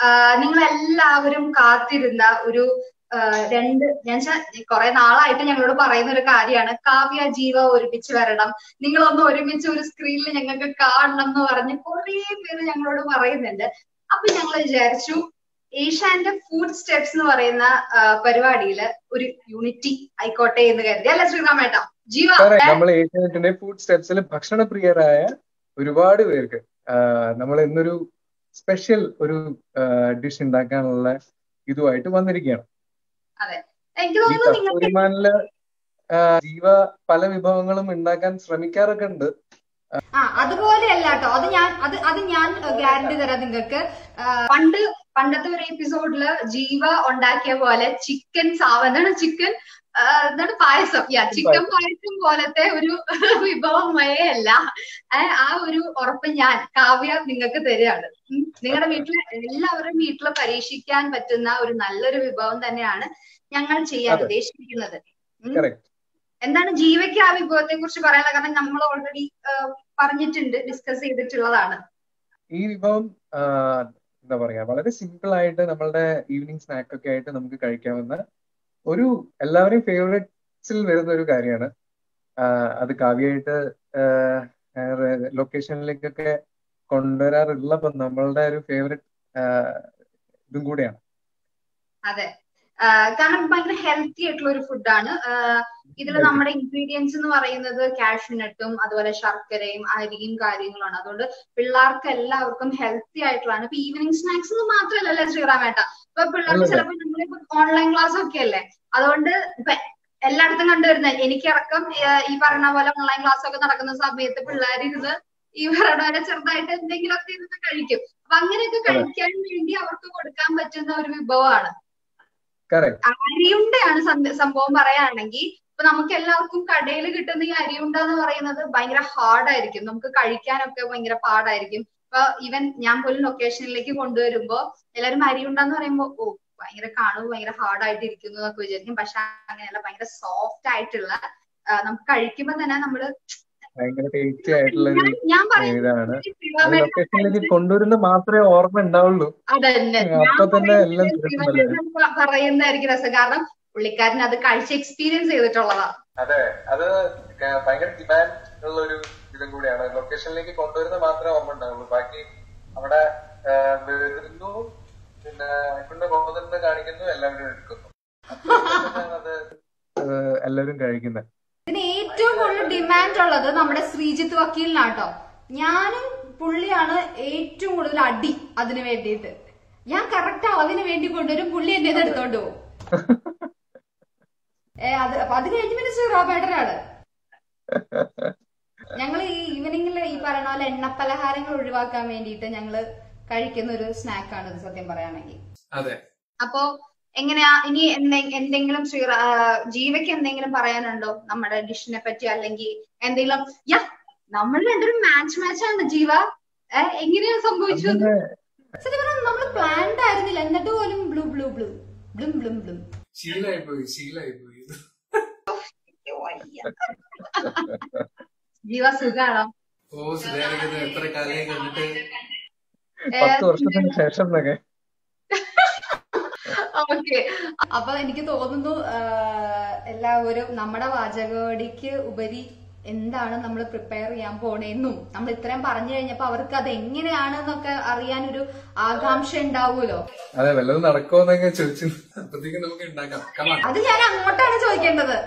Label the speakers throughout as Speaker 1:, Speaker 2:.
Speaker 1: നിങ്ങൾ എല്ലാവരും കാത്തിരുന്ന ഒരു ആ, രണ്ട് ഞാൻ കുറെ നാളായിട്ട് ഞങ്ങളോട് പറയുന്ന ഒരു കാര്യമാണ് കാവ്യ ജീവ ഒരുമിച്ച് വരണം നിങ്ങളൊന്ന് ഒരുമിച്ച് ഒരു സ്ക്രീനിൽ ഞങ്ങൾക്ക് കാണണം എന്ന് പറഞ്ഞ് കുറെ പേര് ഞങ്ങളോട് പറയുന്നുണ്ട് അപ്പൊ ഞങ്ങൾ വിചാരിച്ചു ഏഷ്യാന്റെ ഫുഡ് സ്റ്റെപ്സ് എന്ന് പറയുന്ന ആ, പരിപാടിയില് ഒരു യൂണിറ്റി ആയിക്കോട്ടെ എന്ന് കരുതി അല്ല ശ്രീറാമേട്ട ജീവ
Speaker 2: നമ്മൾ ഏഷ്യാനെറ്റിന്റെ ഫുഡ് സ്റ്റെപ്സിൽ ഭക്ഷണപ്രിയരായ ഒരുപാട് പേർക്ക് നമ്മൾ ഇന്നൊരു സ്പെഷ്യൽ ഒരു ഡിഷ് ഉണ്ടാക്കാനുള്ള ഇതുമായിട്ട് വന്നിരിക്കുകയാണ്
Speaker 1: അതെ എനിക്ക്
Speaker 2: ഈ
Speaker 1: തോന്നുന്നു നിങ്ങൾക്ക്
Speaker 2: കസ്തൂരിമാനില് ആ, ജീവ പല വിഭവങ്ങളും ഉണ്ടാക്കാൻ ശ്രമിക്കാറൊക്കെ ഉണ്ട്
Speaker 1: ആ അതുപോലെയല്ല കേട്ടോ അത് ഞാൻ അത് അത് ഞാൻ ഗ്യാരണ്ടി തരാം നിങ്ങൾക്ക് പണ്ട് പണ്ടത്തെ ഒരു എപ്പിസോഡില് ജീവ ഉണ്ടാക്കിയ പോലെ ചിക്കൻ സാവ എന്താണ് ചിക്കൻ എന്താണ് പായസം യാ ചിക്കൻ പായസം പോലത്തെ ഒരു വിഭവമേ അല്ല ആ ആ ഒരു ഉറപ്പ് ഞാൻ കാവ്യ നിങ്ങൾക്ക് തരികയാണ് ഉം. നിങ്ങളുടെ വീട്ടില് എല്ലാവരും വീട്ടിൽ പരീക്ഷിക്കാൻ പറ്റുന്ന ഒരു നല്ലൊരു വിഭവം തന്നെയാണ് ഞങ്ങൾ ചെയ്യാൻ
Speaker 2: അതെ.
Speaker 1: ഉദ്ദേശിക്കുന്നത് ഉം.
Speaker 2: കറക്റ്റ്
Speaker 1: എന്താണ് ജീവയ്ക്ക് ആ വിഭവത്തെ കുറിച്ച് പറയാനുള്ളത് കാരണം നമ്മൾ ഓൾറെഡി പറഞ്ഞിട്ടുണ്ട് ഡിസ്കസ് ചെയ്തിട്ടുള്ളതാണ്
Speaker 2: ഈ വിഭവം ആ, എന്താ പറയാ വളരെ സിമ്പിൾ ആയിട്ട് നമ്മളുടെ ഈവനിങ് സ്നാക്ക് ഒക്കെ ആയിട്ട് നമുക്ക് കഴിക്കാവുന്ന ഒരു എല്ലാവരെയും ഫേവറേറ്റ്സിൽ വരുന്ന ഒരു കാര്യമാണ് അത് കാവ്യമായിട്ട് ലൊക്കേഷനിലേക്കൊക്കെ കൊണ്ടുവരാറുള്ളപ്പോ നമ്മളുടെ ഒരു ഫേവറേറ്റ് ഇതും കൂടിയാണ്
Speaker 1: അതെ ആ, കാരണം ഭയങ്കര ഹെൽത്തി ആയിട്ടുള്ള ഒരു ഫുഡാണ് ഇതിൽ നമ്മുടെ ഇൻഗ്രീഡിയൻസ് എന്ന് പറയുന്നത് കാഷ്യൂനട്ടും അതുപോലെ ശർക്കരയും അരിയും കാര്യങ്ങളാണ് അതുകൊണ്ട് പിള്ളേർക്ക് എല്ലാവർക്കും ഹെൽത്തി ആയിട്ടുള്ളതാണ് ഇപ്പൊ ഈവനിങ് സ്നാക്സ് എന്ന് മാത്രമല്ലല്ലേ ശ്രീറാമേട്ട ഇപ്പൊ പിള്ളേർക്ക്
Speaker 2: അല്ലല്ല.
Speaker 1: ചിലപ്പോൾ നമ്മളിപ്പോ ഓൺലൈൻ ക്ലാസ് ഒക്കെ അല്ലേ അതുകൊണ്ട് ഇപ്പൊ എല്ലായിടത്തും കണ്ടുവരുന്നത് എനിക്കടക്കം ഏഹ്, ഈ പറഞ്ഞ പോലെ ഓൺലൈൻ ക്ലാസ് ഒക്കെ നടക്കുന്ന സമയത്ത് പിള്ളേർ ഇരുന്ന് ഈ പറഞ്ഞ പോലെ ചെറുതായിട്ട് എന്തെങ്കിലുമൊക്കെ ഇരുന്ന് കഴിക്കും അപ്പൊ അങ്ങനെയൊക്കെ കഴിക്കാൻ വേണ്ടി അവർക്ക് കൊടുക്കാൻ പറ്റുന്ന ഒരു വിഭവമാണ്
Speaker 2: കറക്റ്റ്
Speaker 1: അരിയുണ്ടയാണ് സം- സംഭവം പറയുകയാണെങ്കിൽ ഇപ്പൊ നമുക്ക് എല്ലാവർക്കും കടയിൽ കിട്ടുന്ന ഈ അരിയുണ്ട എന്ന് പറയുന്നത് ഭയങ്കര ഹാർഡായിരിക്കും നമുക്ക് കഴിക്കാനൊക്കെ ഭയങ്കര പാടായിരിക്കും ഇപ്പൊ ഈവൻ ഞാൻ പോലും ലൊക്കേഷനിലേക്ക് കൊണ്ടുവരുമ്പോ എല്ലാവരും അരിയുണ്ട എന്ന് പറയുമ്പോ ഓ ഭയങ്കര കാണുമ്പോൾ ഭയങ്കര ഹാർഡ് ആയിട്ട് ഇരിക്കുന്നു എന്നൊക്കെ വിചാരിക്കും പക്ഷെ അങ്ങനെയല്ല ഭയങ്കര സോഫ്റ്റ് ആയിട്ടുള്ള ആ, നമുക്ക് കഴിക്കുമ്പോ തന്നെ നമ്മള്
Speaker 2: ഭയങ്കര ടേസ്റ്റി ആയിട്ടുള്ള ഒരു
Speaker 1: ഞാൻ- ഞാൻ
Speaker 2: ഇതാണ് അത്
Speaker 1: പറയുന്നത്
Speaker 2: ലൊക്കേഷനിലേക്ക് കൊണ്ടുവരുന്ന മാത്രമേ ഓർമ്മ ഉണ്ടാവുള്ളൂ
Speaker 1: അതന്നെ
Speaker 2: അപ്പൊ
Speaker 1: ഞാൻ
Speaker 2: തന്നെ എല്ലാം
Speaker 1: പറയുന്നത്
Speaker 2: കിട്ടുന്നല്ലേ?
Speaker 1: ശിവചേട്ടൻ പ- പറയുന്നതായിരിക്കും രസം കാരണം പുള്ളിക്കാരൻ അത് കഴിച്ച് എക്സ്പീരിയൻസ് ചെയ്തിട്ടുള്ളതാ
Speaker 2: അതെ അത് ക- ഭയങ്കര ഡിമാൻഡ് ഉള്ള ഒരു ഇതും കൂടിയാണ് ലൊക്കേഷനിലേക്ക് കൊണ്ടുവരുന്ന മാത്രമേ ഓർമ്മ ഉണ്ടാവുള്ളൂ ബാക്കി അവിടെ ആ, വരുന്നു പിന്നെ കൊണ്ട് പോകുന്നുണ്ട് കാണിക്കുന്നു എല്ലാവരും എടുക്കുന്നു അതുകൊണ്ടാണ് അത് ആ, എല്ലാവരും കഴിക്കുന്നത്
Speaker 1: ഇതിന് ഏറ്റവും കൂടുതൽ ഡിമാൻഡ് ഉള്ളത് നമ്മുടെ ശ്രീജിത്ത് വക്കീലിനാട്ടോ ഞാനും പുള്ളിയാണ് ഏറ്റവും കൂടുതൽ അടി അതിന് വേണ്ടിയിട്ട് ഞാൻ കറക്റ്റ് അളവിന് വേണ്ടി കൊണ്ടുവരും പുള്ളി എന്നെ ഇത് എടുത്തോണ്ട് പോകും ഏ അത് അപ്പൊ അത് കഴിഞ്ഞ് പിന്നെ ശ്രീറാബേട്ടനാണ് ഞങ്ങൾ ഈ ഈവനിങ്ങിൽ ഈ പറയുന്ന പോലെ എണ്ണപ്പലഹാരങ്ങൾ ഒഴിവാക്കാൻ വേണ്ടിയിട്ട് ഞങ്ങള് കഴിക്കുന്ന ഒരു സ്നാക്കാണ് ഇത് സത്യം പറയുകയാണെങ്കിൽ
Speaker 2: അതെ
Speaker 1: അപ്പോ എങ്ങനെയാ ഇനി എന്തെ- എന്തെങ്കിലും ശ്രീ ആ, ജീവയ്ക്ക് എന്തെങ്കിലും പറയാനുണ്ടോ നമ്മുടെ ഡിഷിനെ പറ്റി അല്ലെങ്കിൽ എന്തെങ്കിലും യാ നമ്മൾ രണ്ടൊരു മാച്ച് മാച്ച് ആണ് ജീവ ഏ, എങ്ങനെയാ സംഭവിച്ചത് സത്യം പറഞ്ഞാൽ നമ്മൾ പ്ലാൻഡ് ആയിരുന്നില്ല എന്നിട്ട് പോലും ബ്ലൂ ബ്ലൂ ബ്ലൂ ബ്ലും ബ്ലും ബ്ലും
Speaker 2: ശീലായി പോയി ശീലായി പോയി
Speaker 1: ജീവ സുഖാണോ
Speaker 3: ഓ സുധാരിക്കുന്നത് എത്ര കാലമായി കണ്ടിട്ട്
Speaker 2: പത്ത് വർഷത്തിന് ശേഷം എന്നൊക്കെ
Speaker 1: ഓക്കെ അപ്പൊ എനിക്ക് തോന്നുന്നു ആ, എല്ലാവരും നമ്മുടെ വാചകോടിക്ക് ഉപരി എന്താണ് നമ്മൾ പ്രിപ്പയർ ചെയ്യാൻ പോണേന്നും നമ്മൾ ഇത്രയും പറഞ്ഞു കഴിഞ്ഞപ്പോ അവർക്ക് അത് എങ്ങനെയാണെന്നൊക്കെ അറിയാനൊരു ആകാംക്ഷ ഉണ്ടാവുമല്ലോ
Speaker 2: അതെ വല്ലതും നടക്കുമെന്നൊക്കെ ചോദിച്ചു
Speaker 3: അപ്പത്തേക്ക് നമുക്ക് ഉണ്ടാക്കാം കമാ
Speaker 1: അത് ഞാൻ അങ്ങോട്ടാണ് ചോദിക്കേണ്ടത്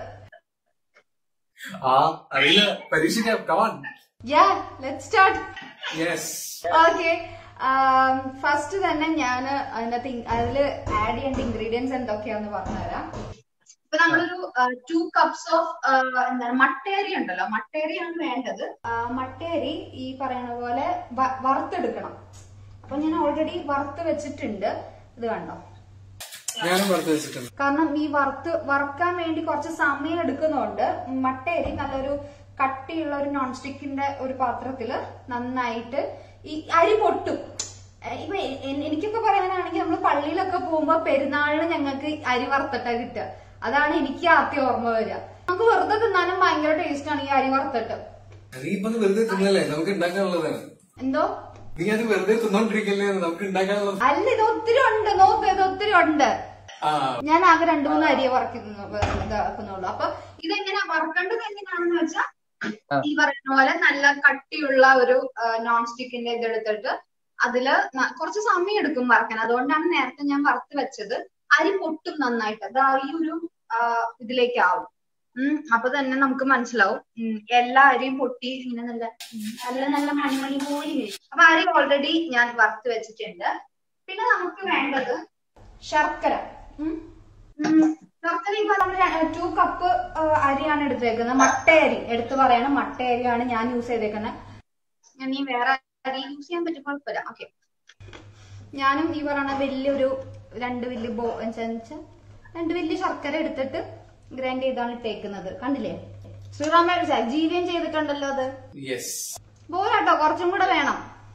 Speaker 3: ആ അറിയില്ല പരീക്ഷിക്കാം come on
Speaker 1: yeah let start
Speaker 3: yes
Speaker 1: okay first തന്നെ ഞാൻ അതിനകത്ത് ഇ- അതില് ആഡ് ചെയ്യേണ്ട ഇൻഗ്രീഡിയൻസ് എന്തൊക്കെയാന്ന് പറഞ്ഞുതരാം ഇപ്പൊ നമ്മളൊരു ടു കപ്സ് ഓഫ് എന്താണ് മട്ടേരി ഉണ്ടല്ലോ മട്ടേരിയാണ് വേണ്ടത് ആ, മട്ടേരി ഈ പറയുന്ന പോലെ വ- വറുത്തെടുക്കണം അപ്പൊ ഞാൻ ഓൾറെഡി വറുത്ത് വെച്ചിട്ടുണ്ട് ഇത് കണ്ടോ
Speaker 3: ഞാനും പുറത്ത് വെച്ചിട്ടുണ്ട്
Speaker 1: കാരണം ഈ വറുത്ത് വറുക്കാൻ വേണ്ടി കുറച്ച് സമയം എടുക്കുന്നുണ്ട് മട്ടേരി നല്ലൊരു കട്ടിയുള്ള ഒരു നോൺ സ്റ്റിക്കിന്റെ ഒരു പാത്രത്തില് നന്നായിട്ട് ഈ അരി പൊട്ടും ഏഹ് ഇപ്പൊ എ- എ- എനിക്കൊക്കെ പറയാനാണെങ്കിൽ നമ്മൾ പള്ളിയിലൊക്കെ പോകുമ്പോ പെരുന്നാളിന് ഞങ്ങൾക്ക് അരി വറുത്തിട്ടാ കിട്ടുക അതാണ് എനിക്ക് ആദ്യം ഓർമ്മ വരിക നമുക്ക് വെറുതെ തിന്നാനും ഭയങ്കര ടേസ്റ്റ് ആണ് ഈ അരി വറുത്തിട്ട്
Speaker 3: നീ ഇപ്പൊ വെറുതെ തിന്നല്ലേ നമുക്ക് ഉണ്ടാക്കാനുള്ളതാണ്
Speaker 1: എന്തോ
Speaker 3: നീ അത് വെറുതെ തിന്നോണ്ടിരിക്കല്ലേ നമുക്ക് ഉണ്ടാക്കാനുള്ള
Speaker 1: അല്ല ഇത് ഒത്തിരി ഉണ്ട് നോക്ക് ഇത് ഒത്തിരി ഉണ്ട്
Speaker 3: ആ
Speaker 1: ഞാൻ ആകെ രണ്ടു മൂന്ന് അരിയെ വറക്കുന്നു ഇതാക്കുന്നുള്ളൂ അപ്പൊ ഇതെങ്ങനെ വറക്കേണ്ടത് എങ്ങനെയാണെന്ന് വെച്ചാൽ ഈ പറയുന്ന പോലെ നല്ല കട്ടിയുള്ള ഒരു നോൺ സ്റ്റിക്കിന്റെ ഇത് എടുത്തിട്ട് അതില് ന- കുറച്ച് സമയം എടുക്കും വറക്കാൻ അതുകൊണ്ടാണ് നേരത്തെ ഞാൻ വറുത്ത് വെച്ചത് അരി പൊട്ടും നന്നായിട്ട് അതാ ഈ ഒരു ആ, ഇതിലേക്കാവും ഉം അപ്പൊ തന്നെ നമുക്ക് മനസ്സിലാവും ഉം, എല്ലാ അരിയും പൊട്ടി ഇങ്ങനെ നല്ല ഉം, നല്ല നല്ല മണിമണി പോലെ ഇരിക്കും. അപ്പൊ അരി ഓൾറെഡി ഞാൻ വറുത്ത് വെച്ചിട്ടുണ്ട് പിന്നെ നമുക്ക് വേണ്ടത് ശർക്കര ഉം. ഉം. ശർക്കര ഇപ്പൊ നമ്മൾ ടു കപ്പ് അരിയാണ് എടുത്തേക്കുന്നത് മട്ടയരി എടുത്തു പറയണം മട്ടയരിയാണ് ഞാൻ യൂസ് ചെയ്തേക്കുന്നത് ഞാൻ ഈ വേറെ അരി യൂസ് ചെയ്യാൻ പറ്റും കുഴപ്പമില്ല ഓക്കെ ഞാനും ഈ പറയുന്ന വലിയൊരു രണ്ട് വലിയ ബോ വെച്ചാ രണ്ട് വലിയ ശർക്കര എടുത്തിട്ട് ഗ്രൈൻഡ് ചെയ്താണ് ഇട്ടേക്കുന്നത് കണ്ടില്ലേ ശ്രീറാമ ജീവ്യം ചെയ്തിട്ടുണ്ടല്ലോ അത്
Speaker 3: യെസ്
Speaker 1: പോരാട്ടോ കുറച്ചും കൂടെ വേണം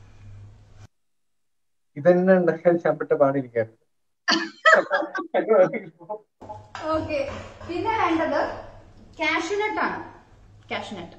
Speaker 2: ഇതന്നെ ഉണ്ടാക്കാൻ ഞാൻ പെട്ട പാടിയിരിക്കാറ്
Speaker 1: ഓക്കെ പിന്നെ വേണ്ടത് കാഷ്യൂനട്ട് ആണ് കാഷ്യൂനട്ട്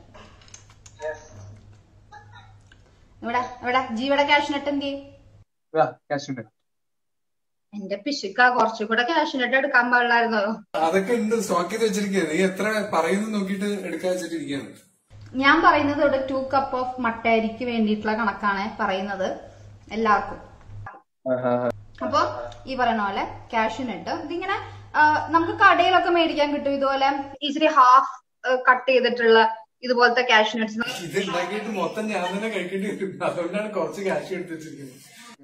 Speaker 1: ഇവിടെ ഇവിടെ ജീവയുടെ കാഷ്യൂനട്ട് എന്തി
Speaker 2: കാശുണ്ട്
Speaker 1: എന്റെ പിശുക്ക കുറച്ചുകൂടെ കാഷ്യൂനട്ട് എടുക്കാൻ പാടില്ലായിരുന്നോ
Speaker 3: അതൊക്കെ ഉണ്ട് സ്റ്റോക്ക് ചെയ്ത് വെച്ചിരിക്കുക നീ എത്ര പറയുന്നു നോക്കിയിട്ട് എടുക്കാൻ വെച്ചിട്ടിരിക്കുകയാണ്
Speaker 1: ഞാൻ പറയുന്നത് ഇവിടെ ടു കപ്പ് ഓഫ് മട്ടയരിക്ക് വേണ്ടിയിട്ടുള്ള കണക്കാണ് പറയുന്നത് എല്ലാവർക്കും അപ്പൊ ഈ പറയുന്ന പോലെ കാഷ്യൂനട്ട് ഇതിങ്ങനെ ആ, നമുക്ക് കടയിലൊക്കെ മേടിക്കാൻ കിട്ടും ഇതുപോലെ ഇച്ചിരി ഹാഫ് കട്ട് ചെയ്തിട്ടുള്ള ഇതുപോലത്തെ കാഷ്യൂനട്ട്സ്
Speaker 3: ഇത് ഉണ്ടാക്കിയിട്ട് മൊത്തം ഞാൻ തന്നെ കഴിക്കേണ്ടി വരും അതുകൊണ്ടാണ് കുറച്ച് ക്യാഷ് എടുത്ത് വെച്ചിരിക്കുന്നത്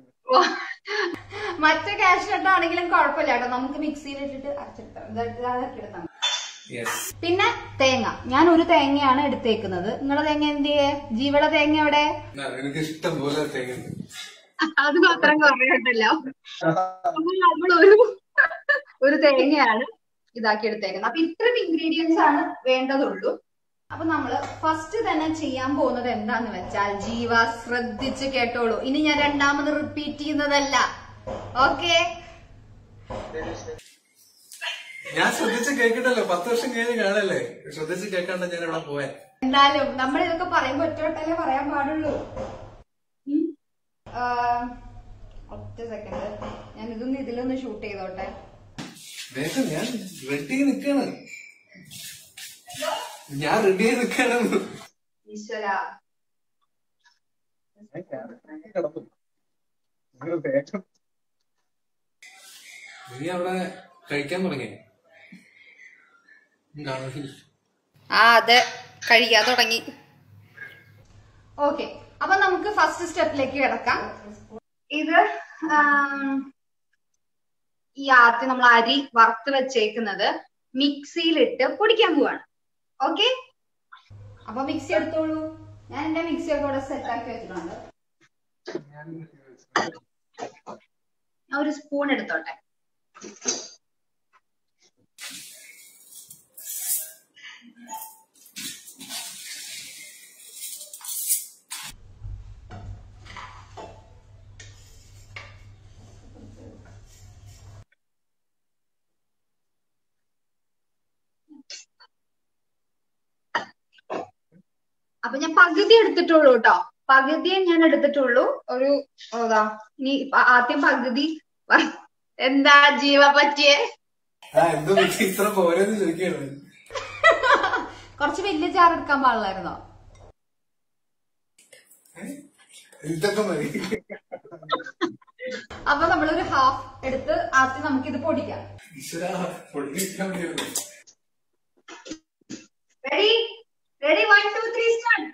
Speaker 1: മറ്റേ കാഷ്യൂനട്ട് ആണെങ്കിലും കുഴപ്പമില്ല കേട്ടോ നമുക്ക് മിക്സിയിൽ ഇട്ടിട്ട് അരച്ചെടുത്താൽ ഇതാക്കിയെടുത്താൽ മതി.
Speaker 3: യെസ്
Speaker 1: പിന്നെ തേങ്ങ ഞാൻ ഒരു തേങ്ങയാണ് എടുത്തേക്കുന്നത് നിങ്ങളുടെ തേങ്ങ എന്ത് ചെയ്യേ ജീവയുടെ തേങ്ങ എവിടെ
Speaker 3: നിനക്ക് ഇഷ്ടം പോലെ തേങ്ങ
Speaker 1: അത് മാത്രം കുറയട്ടല്ലോ അപ്പൊ നമ്മൾ ഒരു ഒരു തേങ്ങയാണ് ഇതാക്കി എടുത്തേക്കുന്നത് അപ്പൊ ഇത്രയും ഇൻഗ്രീഡിയൻസ് ആണ് വേണ്ടതുള്ളൂ അപ്പൊ നമ്മള് ഫസ്റ്റ് തന്നെ ചെയ്യാൻ പോകുന്നത് എന്താന്ന് വെച്ചാൽ ജീവ ശ്രദ്ധിച്ച് കേട്ടോളൂ ഇനി ഞാൻ രണ്ടാമത് റിപ്പീറ്റ് ചെയ്യുന്നതല്ല ഓക്കെ
Speaker 3: ഞാൻ ശ്രദ്ധിച്ച് കേൾക്കണ്ടല്ലോ പത്ത് വർഷം കഴിഞ്ഞ് കാണല്ലേ ശ്രദ്ധിച്ച് കേൾക്കാണ്ട ഞാൻ ഇവിടെ പോയാ
Speaker 1: എന്തായാലും നമ്മൾ ഇതൊക്കെ പറയുമ്പോ ഒറ്റവട്ടല്ലേ പറയാൻ പാടുള്ളൂ ഉം. ആ, ഒറ്റ സെക്കൻഡ് ഞാൻ ഇതൊന്ന് ഇതിലൊന്ന് ഷൂട്ട് ചെയ്തോട്ടെ
Speaker 3: വേഗം ഞാൻ റെഡി നിക്കാണ് ഞാൻ റെഡി ആയി നിക്കാണ്
Speaker 1: ഈശ്വര
Speaker 2: കിടന്നു നിങ്ങൾ വേഗം
Speaker 3: നീ അവിടെ കഴിക്കാൻ തുടങ്ങി
Speaker 1: ആ അതെ കഴിക്കാൻ തുടങ്ങി ഓക്കെ അപ്പൊ നമുക്ക് ഫസ്റ്റ് സ്റ്റെപ്പിലേക്ക് കിടക്കാം ഇത് ആം, ഈ ആദ്യം നമ്മൾ അരി വറുത്ത് വെച്ചേക്കുന്നത് മിക്സിയിലിട്ട് പൊടിക്കാൻ പോവാണ് ഓക്കെ അപ്പൊ മിക്സി എടുത്തോളൂ ഞാൻ എന്റെ മിക്സി ഒക്കെ ഇവിടെ സെറ്റ് ആക്കി വെച്ചിട്ടുണ്ട് ഞാൻ ഒരു സ്പൂൺ എടുത്തോട്ടെ അപ്പൊ ഞാൻ പകുതി എടുത്തിട്ടുള്ളൂ കേട്ടോ പകുതിയെ ഞാൻ എടുത്തിട്ടുള്ളൂ ഒരു ഓതാ ഇനി പ- ആദ്യം പകുതി വ- എന്താ ജീവ പറ്റിയേ
Speaker 3: ആ എന്തോ പറ്റി ഇത്ര പോരെന്ന് ചോദിക്കാണ്
Speaker 1: കുറച്ച് വലിയ ജാർ എടുക്കാൻ പാടില്ലായിരുന്നോ
Speaker 3: ഇതൊക്കെ മതി
Speaker 1: അപ്പൊ നമ്മളൊരു ഹാഫ് എടുത്ത് ആദ്യം നമുക്കിത് പൊടിക്കാം
Speaker 3: ഈശ്വരാ പൊടിക്കാൻ വേണ്ടിയാണ്
Speaker 1: ready ready one two three start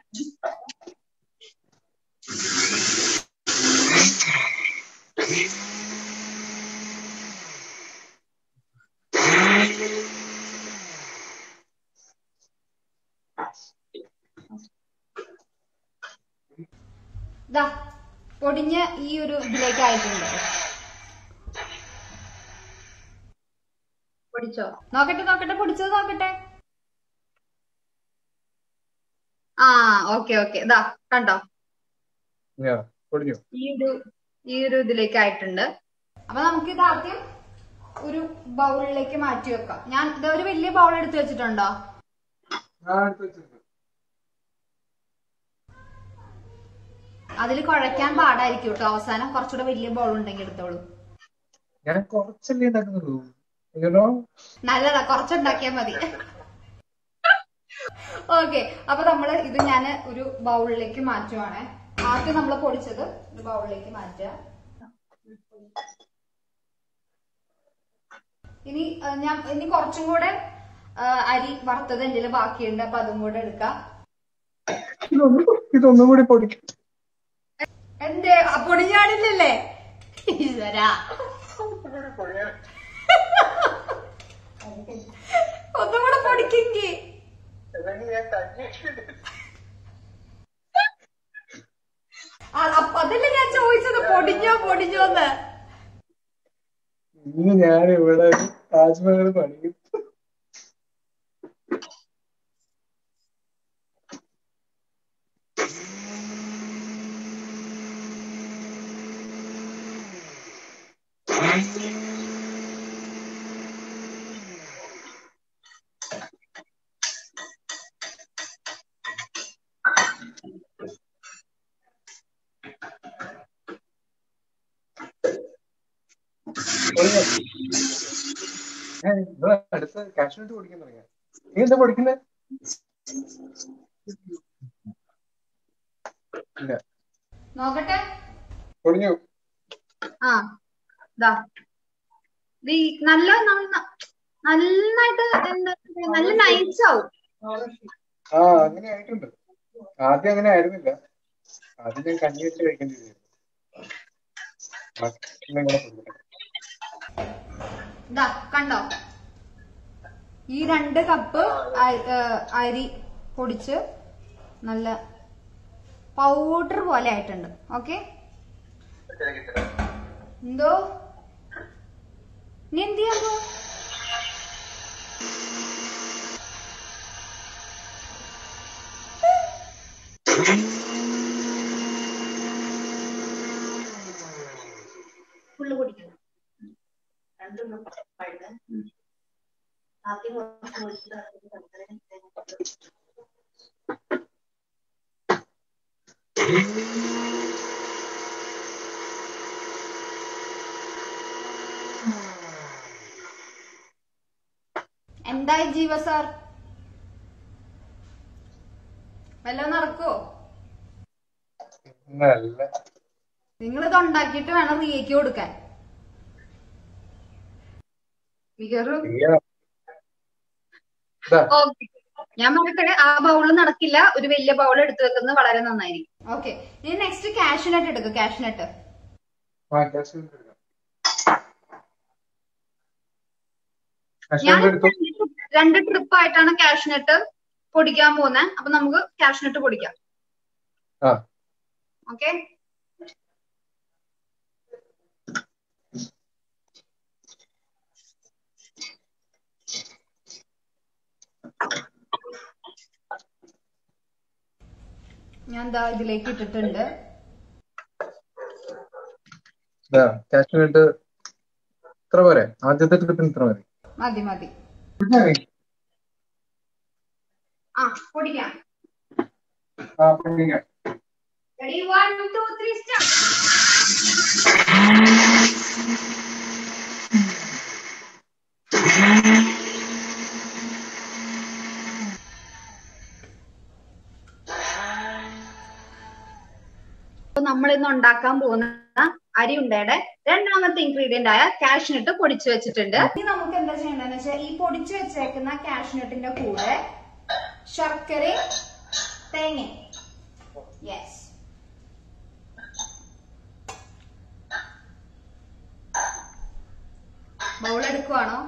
Speaker 1: ദാ പൊടിഞ്ഞ് ഈ ഒരു ഇതിലേക്ക് ആയിട്ടുണ്ട് പൊടിച്ചോ നോക്കട്ടെ നോക്കട്ടെ പൊടിച്ചത് നോക്കട്ടെ ആ ഓക്കെ ഓക്കെ ഇതാ കണ്ടോ
Speaker 2: പൊടിഞ്ഞു
Speaker 1: ഈ ഒരു ഈ ഒരു ഇതിലേക്ക് ആയിട്ടുണ്ട് അപ്പൊ നമുക്ക് ഇത് ആദ്യം ഒരു ബൗളിലേക്ക് മാറ്റി വെക്കാം ഞാൻ ഇത് ഒരു വലിയ ബൗൾ എടുത്ത് വെച്ചിട്ടുണ്ടോ
Speaker 2: ആ എടുത്ത് വെച്ചിട്ടുണ്ട്
Speaker 1: അതിൽ കുഴയ്ക്കാൻ പാടായിരിക്കും കേട്ടോ അവസാനം കുറച്ചുകൂടെ വലിയ ബൗൾ ഉണ്ടെങ്കിൽ എടുത്തോളൂ
Speaker 3: ഞാൻ കുറച്ചല്ലേ ഉണ്ടാക്കുന്നുള്ളൂ യുനോ
Speaker 1: നല്ലതാ കുറച്ചുണ്ടാക്കിയാൽ മതി ഓക്കെ അപ്പൊ നമ്മള് ഇത് ഞാൻ ഒരു ബൗളിലേക്ക് മാറ്റുവാണ് ആദ്യം നമ്മൾ പൊടിച്ചത് ഒരു ബൗളിലേക്ക് മാറ്റുക ഇനി ആ, ഞാൻ ഇനി കുറച്ചും കൂടെ ആ, അരി വറുത്തത് എന്റെ ബാക്കിയുണ്ട് അപ്പൊ അതും കൂടെ എടുക്കാം
Speaker 3: ഇതൊന്നും ഇതൊന്നും കൂടി പൊടിക്കും
Speaker 1: എന്തേ ആ, പൊടിഞ്ഞാടില്ലല്ലേ ഈശ്വരാ ഒന്നും കൂടെ പൊടിക്കെങ്കി
Speaker 2: അല്ലെങ്കിൽ ഞാൻ കഞ്ഞി
Speaker 1: ആ, അപ്പൊ അതല്ലേ ഞാൻ ചോദിച്ചത് പൊടിഞ്ഞോ പൊടിഞ്ഞോന്ന്
Speaker 3: ഇന്ന് ഞാൻ ഇവിടെ ഒരു താജ്മഹൽ പണിയും ഞാൻ ഇവിടെ അടുത്ത് കാഷ്നട്ട് പൊടിക്കാൻ തുടങ്ങിയ നീ എന്താ പൊടിക്കുന്നേ ഇല്ല
Speaker 1: നോക്കട്ടെ
Speaker 3: പൊടിഞ്ഞു
Speaker 1: ആ ദാ ദീ നല്ല നന്ന- നന്നായിട്ട് എന്താ പറയാ, നല്ല നൈസ് ആവും
Speaker 3: ആ അങ്ങനെ ആയിട്ടുണ്ട് ആദ്യം അങ്ങനെ ആയിരുന്നില്ല ആദ്യം ഞാൻ കഞ്ഞി വെച്ച് കഴിക്കേണ്ടി വരും കൂടെ പൊടിക്കട്ടെ
Speaker 1: ദാ കണ്ടോ ഈ രണ്ട് കപ്പ് അ- ഏ, അരി പൊടിച്ച് നല്ല പൗഡർ പോലെ ആയിട്ടുണ്ട് ഓക്കെ
Speaker 2: ശരിയാക്കി തരാം
Speaker 1: എന്തോ നീ എന്ത് ചെയ്യാൻ പോവാ? ഫുള്ള് കുടിക്കണം എന്തായി ജീവ സാർ വല്ലതും നടക്കോ
Speaker 3: നല്ല
Speaker 1: നിങ്ങൾ ഇത് ഉണ്ടാക്കിയിട്ട് വേണം റിയക്ക് കൊടുക്കാൻ മികറും
Speaker 3: ചെയ്യാം. ഇതാ,
Speaker 1: ഓക്കെ ഞാൻ പറയട്ടെ ആ ബൗള് നടക്കില്ല ഒരു വലിയ ബൗൾ എടുത്തു വെക്കുന്നത് വളരെ നന്നായിരിക്കും ഓക്കെ ഇനി നെക്സ്റ്റ് കാഷ്നട്ട് എടുക്കും കാഷ്നട്ട്
Speaker 3: ആ, കാഷ്നട്ട് എടുക്കാം.
Speaker 1: ഞാൻ
Speaker 3: കാഷ്നട്ട് എടുത്തു
Speaker 1: രണ്ട് ട്രിപ്പ് ആയിട്ടാണ് കാഷ്നട്ട് പൊടിക്കാൻ പോകുന്നത് അപ്പൊ നമുക്ക് കാഷ്നട്ട് പൊടിക്കാം
Speaker 3: ആ
Speaker 1: ഓക്കെ ഞാൻ ദാ ഇതിലേക്ക് ഇട്ടിട്ടുണ്ട്
Speaker 3: ഇതാ കാഷ്നട്ട് ഇത്ര പോരെ ആദ്യത്തെ ട്രിപ്പിന് ഇത്ര മതി
Speaker 1: മതി മതി
Speaker 3: ഇതായി.
Speaker 1: ആ പൊടിക്കാം
Speaker 3: ആ പൊടിക്കാം
Speaker 1: ready one two three start നമ്മൾ ഇന്ന് ഉണ്ടാക്കാൻ പോകുന്ന അരി ഉണ്ടയുടെ രണ്ടാമത്തെ ഇൻഗ്രീഡിയന്റ് ആയ കാഷ്നട്ട് പൊടിച്ചു വെച്ചിട്ടുണ്ട് ഇനി നമുക്ക് എന്താ ചെയ്യേണ്ടതെന്ന് വെച്ചാൽ ഈ പൊടിച്ചു വെച്ചേക്കുന്ന കാഷ്നട്ടിന്റെ കൂടെ ശർക്കര തേങ്ങ യെസ് ബൗൾ എടുക്കുവാണോ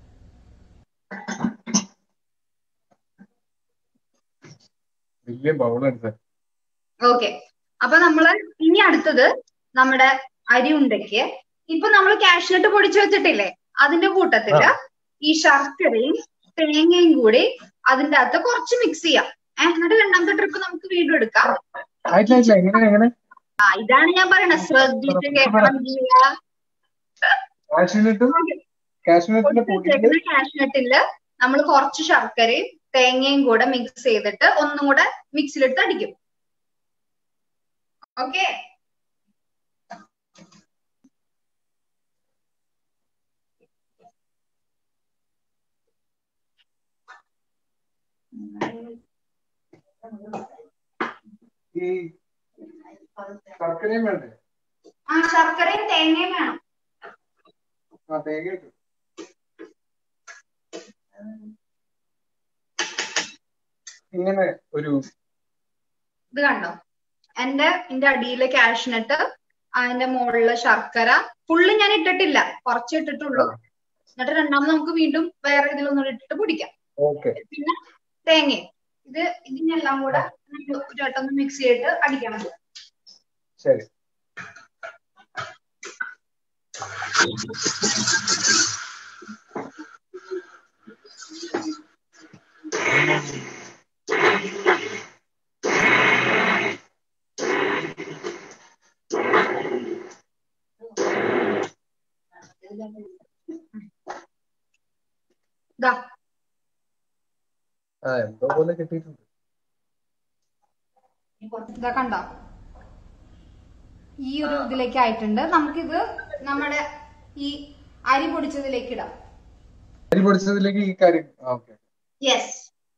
Speaker 3: വലിയ ബൗൾ എടുത്ത്
Speaker 1: ഓക്കെ അപ്പൊ നമ്മള് ഇനി അടുത്തത് നമ്മുടെ അരി ഉണ്ടയ്ക്ക് ഇപ്പൊ നമ്മൾ കാഷ്നട്ട് പൊടിച്ചു വെച്ചിട്ടില്ലേ അതിന്റെ കൂട്ടത്തില് ഈ ശർക്കരയും തേങ്ങയും കൂടി അതിന്റെ അകത്ത് കുറച്ച് മിക്സ് ചെയ്യാം ഏഹ് എന്നിട്ട് രണ്ടാമത്തെ ട്രിപ്പ് നമുക്ക് വീണ്ടും എടുക്കാം
Speaker 3: ആയിട്ടില്ല ആയിട്ടില്ല എങ്ങനെ എങ്ങനെ
Speaker 1: ആ ഇതാണ് ഞാൻ പറയണത് ശ്രദ്ധിച്ച് കേൾക്കണം ജിയ.
Speaker 3: കാഷ്നട്ടും കാഷ്നട്ടിന്റെ പൊടിയില്
Speaker 1: പൊടിച്ചേക്കുന്ന കാഷ്നട്ടില് നമ്മൾ കുറച്ച് ശർക്കരയും തേങ്ങയും കൂടെ മിക്സ് ചെയ്തിട്ട് ഒന്നും കൂടെ മിക്സിലിട്ട് അടിക്കും ഓക്കെ
Speaker 3: ഈ ശർക്കരയും വേണ്ടേ
Speaker 1: ആ ശർക്കരയും തേങ്ങയും വേണം
Speaker 3: ആ തേങ്ങ ഇട്ടു ഇങ്ങനെ ഒരു
Speaker 1: ഇത് കണ്ടോ എന്റെ എന്റെ അടിയിലെ കാഷ്നട്ട് അതിന്റെ മുകളിലെ ശർക്കര ഫുള്ള് ഞാൻ ഇട്ടിട്ടില്ല കുറച്ച് ഇട്ടിട്ടുള്ളൂ എന്നിട്ട് രണ്ടാമത് നമുക്ക് വീണ്ടും വേറെ ഇതിലൊന്നും ഇട്ടിട്ട് പിടിക്കാം
Speaker 3: ഓക്കെ
Speaker 1: പിന്നെ തേങ്ങയും ഇത് ഇതിനെല്ലാം കൂടെ നമ്മൾ ഒരു വട്ടം ഒന്ന് മിക്സ് ചെയ്തിട്ട് അടിക്കണം
Speaker 3: ശരി
Speaker 1: ഇതാ
Speaker 3: ആ എന്തോ പോലെ കിട്ടിയിട്ടുണ്ട്
Speaker 1: ഇതാ കണ്ടോ ഈ ഒരു ഇതിലേക്ക് ആയിട്ടുണ്ട് നമുക്കിത് നമ്മുടെ ഈ അരി പൊടിച്ചതിലേക്ക് ഇടാം
Speaker 3: അരി പൊടിച്ചതിലേക്ക് ഈ കാര്യം ഓക്കെ
Speaker 1: യെസ്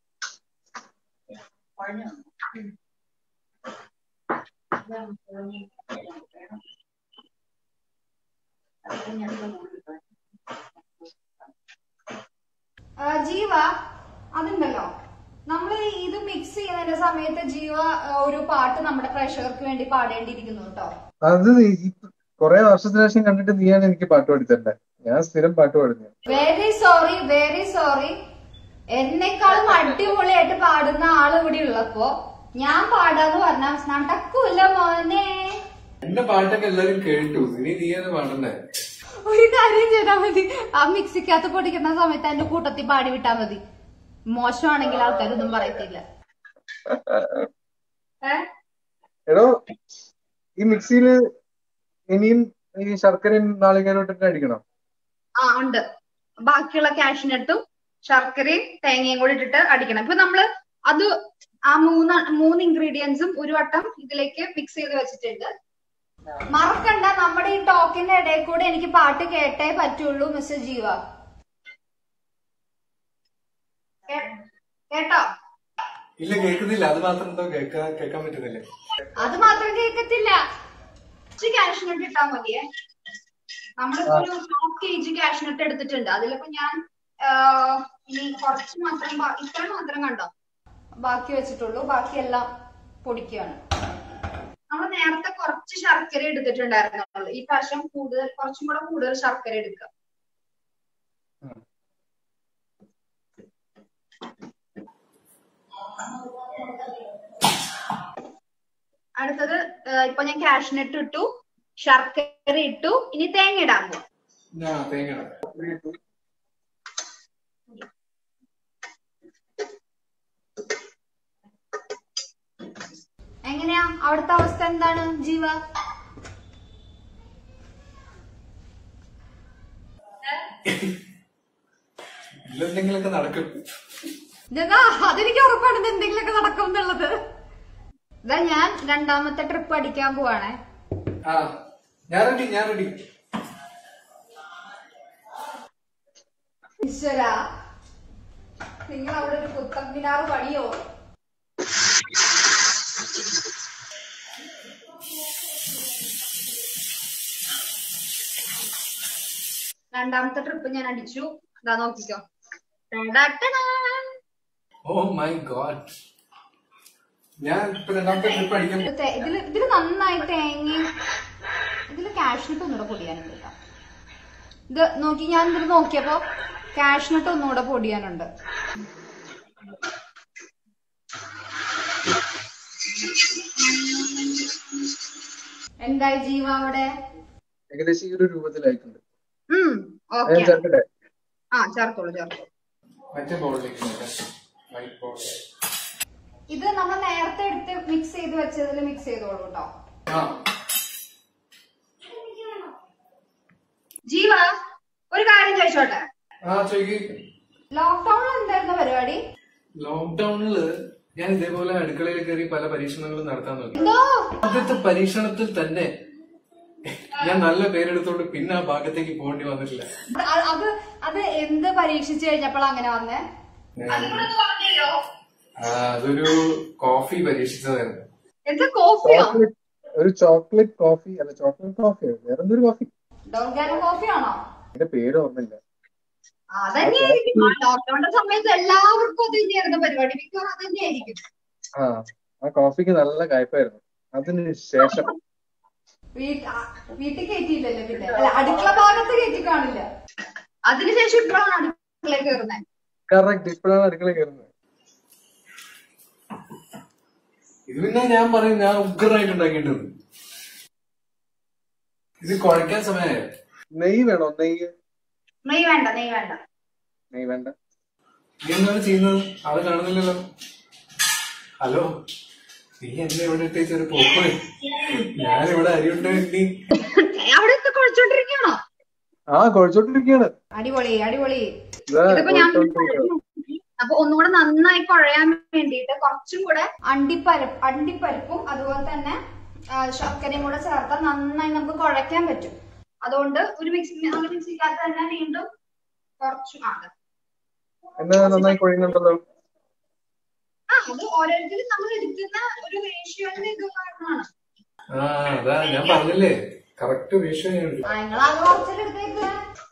Speaker 1: ജീവ അതുണ്ടല്ലോ നമ്മൾ ഇത് മിക്സ് ചെയ്യുന്നതിന്റെ സമയത്ത് ജീവ ആ, ഒരു പാട്ട് നമ്മുടെ പ്രേക്ഷകർക്ക് വേണ്ടി പാടേണ്ടിയിരിക്കുന്നു കേട്ടോ
Speaker 3: അത് ഈ കുറെ വർഷത്തിന് ശേഷം കണ്ടിട്ട് നീയാണ് എനിക്ക് പാട്ട് പാടിത്തരണ്ടേ ഞാൻ സ്ഥിരം പാട്ട് പാടുന്നു
Speaker 1: വെരി സോറി വെരി സോറി എന്നെക്കാളും അടിപൊളിയായിട്ട് പാടുന്ന ആൾ ഇവിടെ ഉള്ളപ്പോ ഞാൻ പാടാന്ന് പറഞ്ഞാൽ നടക്കൂല മോനെ
Speaker 3: എന്റെ പാട്ടൊക്കെ എല്ലാരും കേട്ടു ഇനി നീയാണ് പാടണ്ടേ
Speaker 1: ഒരു കാര്യം ചെയ്താൽ മതി ആ മിക്സിക്കകത്ത് പൊടിക്കുന്ന സമയത്ത് അതിന്റെ കൂട്ടത്തിൽ പാടി വിട്ടാ മതി മോശമാണെങ്കിൽ ആൾക്കാരൊന്നും പറയത്തില്ല ഏ?
Speaker 3: എടോ ഈ മിക്സിയില് ഇനിയും ഈ ശർക്കരയും നാളികേരം ഇട്ടിട്ട് അടിക്കണം
Speaker 1: ആ ഉണ്ട് ബാക്കിയുള്ള കാഷ്നട്ടും ശർക്കരയും തേങ്ങയും കൂടി ഇട്ടിട്ട് അടിക്കണം ഇപ്പൊ നമ്മള് അത് ആ മൂന്ന് മൂന്ന് ഇൻഗ്രീഡിയൻസും ഒരു വട്ടം ഇതിലേക്ക് മിക്സ് ചെയ്ത് വെച്ചിട്ടുണ്ട് മറക്കണ്ട നമ്മുടെ ഈ ടോക്കിന്റെ ഇടയിൽ കൂടെ എനിക്ക് പാട്ട് കേട്ടേ പറ്റുള്ളൂ മിസ്റ്റർ ജീവ കേ- കേട്ടോ
Speaker 3: ഇല്ല കേൾക്കുന്നില്ല അത് മാത്രം എന്തോ കേൾക്കാൻ കേൾക്കാൻ പറ്റുന്നില്ലേ
Speaker 1: അത് മാത്രം കേൾക്കത്തില്ല കുറച്ച് കാഷ്നട്ട് ഇട്ടാ മതിയേ നമ്മളിപ്പോ ഒരു ഹാഫ് കെ ജി കാഷ്നട്ട് എടുത്തിട്ടുണ്ട് അതിലിപ്പോ ഞാൻ ആ, ഇനി കുറച്ച് മാത്രം ബാ- ഇത്ര മാത്രം കണ്ടോ ബാക്കി വെച്ചിട്ടുള്ളൂ ബാക്കിയെല്ലാം പൊടിക്കുകയാണ് നമ്മൾ നേരത്തെ കുറച്ച് ശർക്കര എടുത്തിട്ടുണ്ടായിരുന്നുള്ളൂ ഈ പ്രാവശ്യം കൂടുതൽ കുറച്ചും കൂടെ കൂടുതൽ ശർക്കര എടുക്കുക അടുത്തത് ആ, ഇപ്പൊ ഞാൻ കാഷ്നട്ട് ഇട്ടു ശർക്കര ഇട്ടു ഇനി തേങ്ങ ഇടാൻ പോവാം
Speaker 3: തേങ്ങ
Speaker 1: എങ്ങനെയാ അവിടുത്തെ അവസ്ഥ എന്താണ് ജീവ
Speaker 3: എന്തെങ്കിലുമൊക്കെ നടക്കും
Speaker 1: ഇതാ അതെനിക്ക് ഉറപ്പാണ് ഇത് എന്തെങ്കിലുമൊക്കെ നടക്കും എന്നുള്ളത് ഇതാ ഞാൻ രണ്ടാമത്തെ ട്രിപ്പ് അടിക്കാൻ പോവാണേ
Speaker 3: ആ ഞാൻ റെഡി ഞാൻ റെഡി
Speaker 1: ഈശ്വര നിങ്ങൾ അവിടെ ഒരു കുത്തമ്പിനാറ് പണിയോ രണ്ടാമത്തെ ട്രിപ്പ് ഞാൻ അടിച്ചു ഇതാ നോക്കിക്കോ ടടാടടാ.
Speaker 3: ഓ മൈ ഗോഡ് ഞാൻ ഇപ്പൊ രണ്ടാമത്തെ ട്രിപ്പ് അടിക്കാൻ
Speaker 1: ഇത് തേ- ഇതില് ഇതില് നന്നായി തേങ്ങയും ഇതില് കാഷ്നട്ട് ഒന്നുകൂടെ പൊടിയാനുണ്ട് കേട്ടോ ഇത് നോക്കി ഞാൻ ഇതിൽ നോക്കിയപ്പോ കാഷ്നട്ട് ഒന്നുകൂടെ പൊടിയാനുണ്ട് എന്തായി ജീവ അവിടെ
Speaker 3: ഏകദേശം ഈ ഒരു രൂപത്തിലായിട്ടുണ്ട്
Speaker 1: ഉം
Speaker 3: ഞാൻ
Speaker 1: ഓക്കെ
Speaker 3: ചേർക്കട്ടെ
Speaker 1: ആ ചേർത്തോളൂ ചേർത്തോളൂ
Speaker 3: മറ്റേ ബോളിലേക്ക് വൈറ്റ് ബോൾ
Speaker 1: ഇത് നമ്മൾ നേരത്തെ എടുത്ത് മിക്സ് ചെയ്ത് വെച്ചതിൽ മിക്സ് ചെയ്തോളൂ കേട്ടോ
Speaker 3: ആ
Speaker 1: ജീവ ഒരു കാര്യം ചോദിച്ചോട്ടെ
Speaker 3: ആ ചോയ്ക്ക്
Speaker 1: ലോക്ക്ഡൌണിൽ എന്തായിരുന്നു പരിപാടി
Speaker 3: ലോക്ക്ഡൌണില്
Speaker 4: ഞാൻ ഇതേപോലെ അടുക്കളയിൽ കയറി പല പരീക്ഷണങ്ങളും നടത്താൻ നോക്കി
Speaker 1: എന്തോ
Speaker 4: ആദ്യത്തെ പരീക്ഷണത്തിൽ തന്നെ ഞാൻ നല്ല പേരെടുത്തോണ്ട് പിന്നെ ആ ഭാഗത്തേക്ക് പോകേണ്ടി വന്നിട്ടില്ല
Speaker 1: അത് അത് അത് എന്ത് പരീക്ഷിച്ചു കഴിഞ്ഞപ്പോൾ അങ്ങനെ വന്നേ
Speaker 4: ആ, അതൊരു കോഫി പരീക്ഷിച്ചതായിരുന്നു
Speaker 1: എന്താ കോഫിയോ
Speaker 3: ചോക്ലേറ്റ് ഒരു ചോക്ലേറ്റ് കോഫി അല്ല ചോക്ലേറ്റ് കോഫി വേറെ എന്തൊരു കോഫി
Speaker 1: ഡോങ്കാരൻ കോഫി ആണോ
Speaker 3: എന്റെ പേര് ഓർമ്മയില്ല
Speaker 1: അതന്നെയായിരിക്കും ലോക്ക്ഡൌണിന്റെ സമയത്ത് എല്ലാവർക്കും അത് തന്നെയായിരുന്നു പരിപാടി മിക്കവാറും അത് തന്നെയായിരിക്കും
Speaker 3: ആ ആ കോഫിക്ക് നല്ല കയ്പായിരുന്നു അതിന് ശേഷം
Speaker 1: വീട്ട് ആ, വീട്ടിൽ കയറ്റിയില്ലല്ലോ പിന്നെ അല്ല അടുക്കള ഭാഗത്ത് കയറ്റി കാണില്ല അതിനുശേഷം ഇപ്പോഴാണ് അടുക്കളയിൽ കയറുന്നത്
Speaker 3: കറക്റ്റ് ഇപ്പോഴാണ് അടുക്കള കയറുന്നത്
Speaker 4: ഇത് പിന്നെ ഞാൻ പറയും ഞാൻ ഉഗ്രനായിട്ട് ഉണ്ടാക്കിയിട്ടുണ്ട് ഇത് കുഴക്കാൻ സമയമായോ
Speaker 3: നെയ്യ് വേണോ നെയ്യ്
Speaker 1: നെയ് വേണ്ട നെയ് വേണ്ട
Speaker 3: നെയ്യ് വേണ്ട
Speaker 4: നീ എന്താണ് ചെയ്യുന്നത് ആള് കാണുന്നില്ലല്ലോ ഹലോ നീ എന്നെ ഇവിടെ ഇട്ടേച്ച് ഒരു പോപ്പ് ഞാനിവിടെ അരിയുണ്ട് നീ
Speaker 1: അവിടെ എന്ത് കുഴച്ചോണ്ടിരിക്കണോ
Speaker 3: ആ കുഴച്ചോണ്ടിരിക്കുകയാണ്
Speaker 1: അടിപൊളി അടിപൊളി
Speaker 3: ഇതാ
Speaker 1: ഇതിപ്പോ ഞാൻ
Speaker 3: കുഴച്ചോണ്ടിരിക്കുകയാണ്.
Speaker 1: അപ്പൊ ഒന്നുകൂടെ നന്നായി കുഴയാൻ വേണ്ടിയിട്ട് കുറച്ചും കൂടെ അണ്ടിപ്പരിപ്പ് അണ്ടിപ്പരിപ്പും അതുപോലെ തന്നെ ആ, ശർക്കരയും കൂടെ ചേർത്താൽ നന്നായി നമുക്ക് കുഴയ്ക്കാൻ പറ്റും അതുകൊണ്ട് ഒരു മിക്സി നമ്മൾ മിക്സിക്കകത്ത് തന്നെ വീണ്ടും കുറച്ചു ആ അതെ.
Speaker 3: എന്നെ നന്നായി കുഴയുന്നുണ്ടല്ലോ
Speaker 1: ആ അത് ഓരോരുത്തരും നമ്മൾ എടുക്കുന്ന ഒരു റേഷ്യോന്റെ ഇത് കാരണമാണ്
Speaker 4: ആ അതാ ഞാൻ പറഞ്ഞില്ലേ കറക്റ്റ് വിഷയം
Speaker 1: ആ നിങ്ങൾ അത് കുറച്ചിട്ടെടുത്തേക്ക്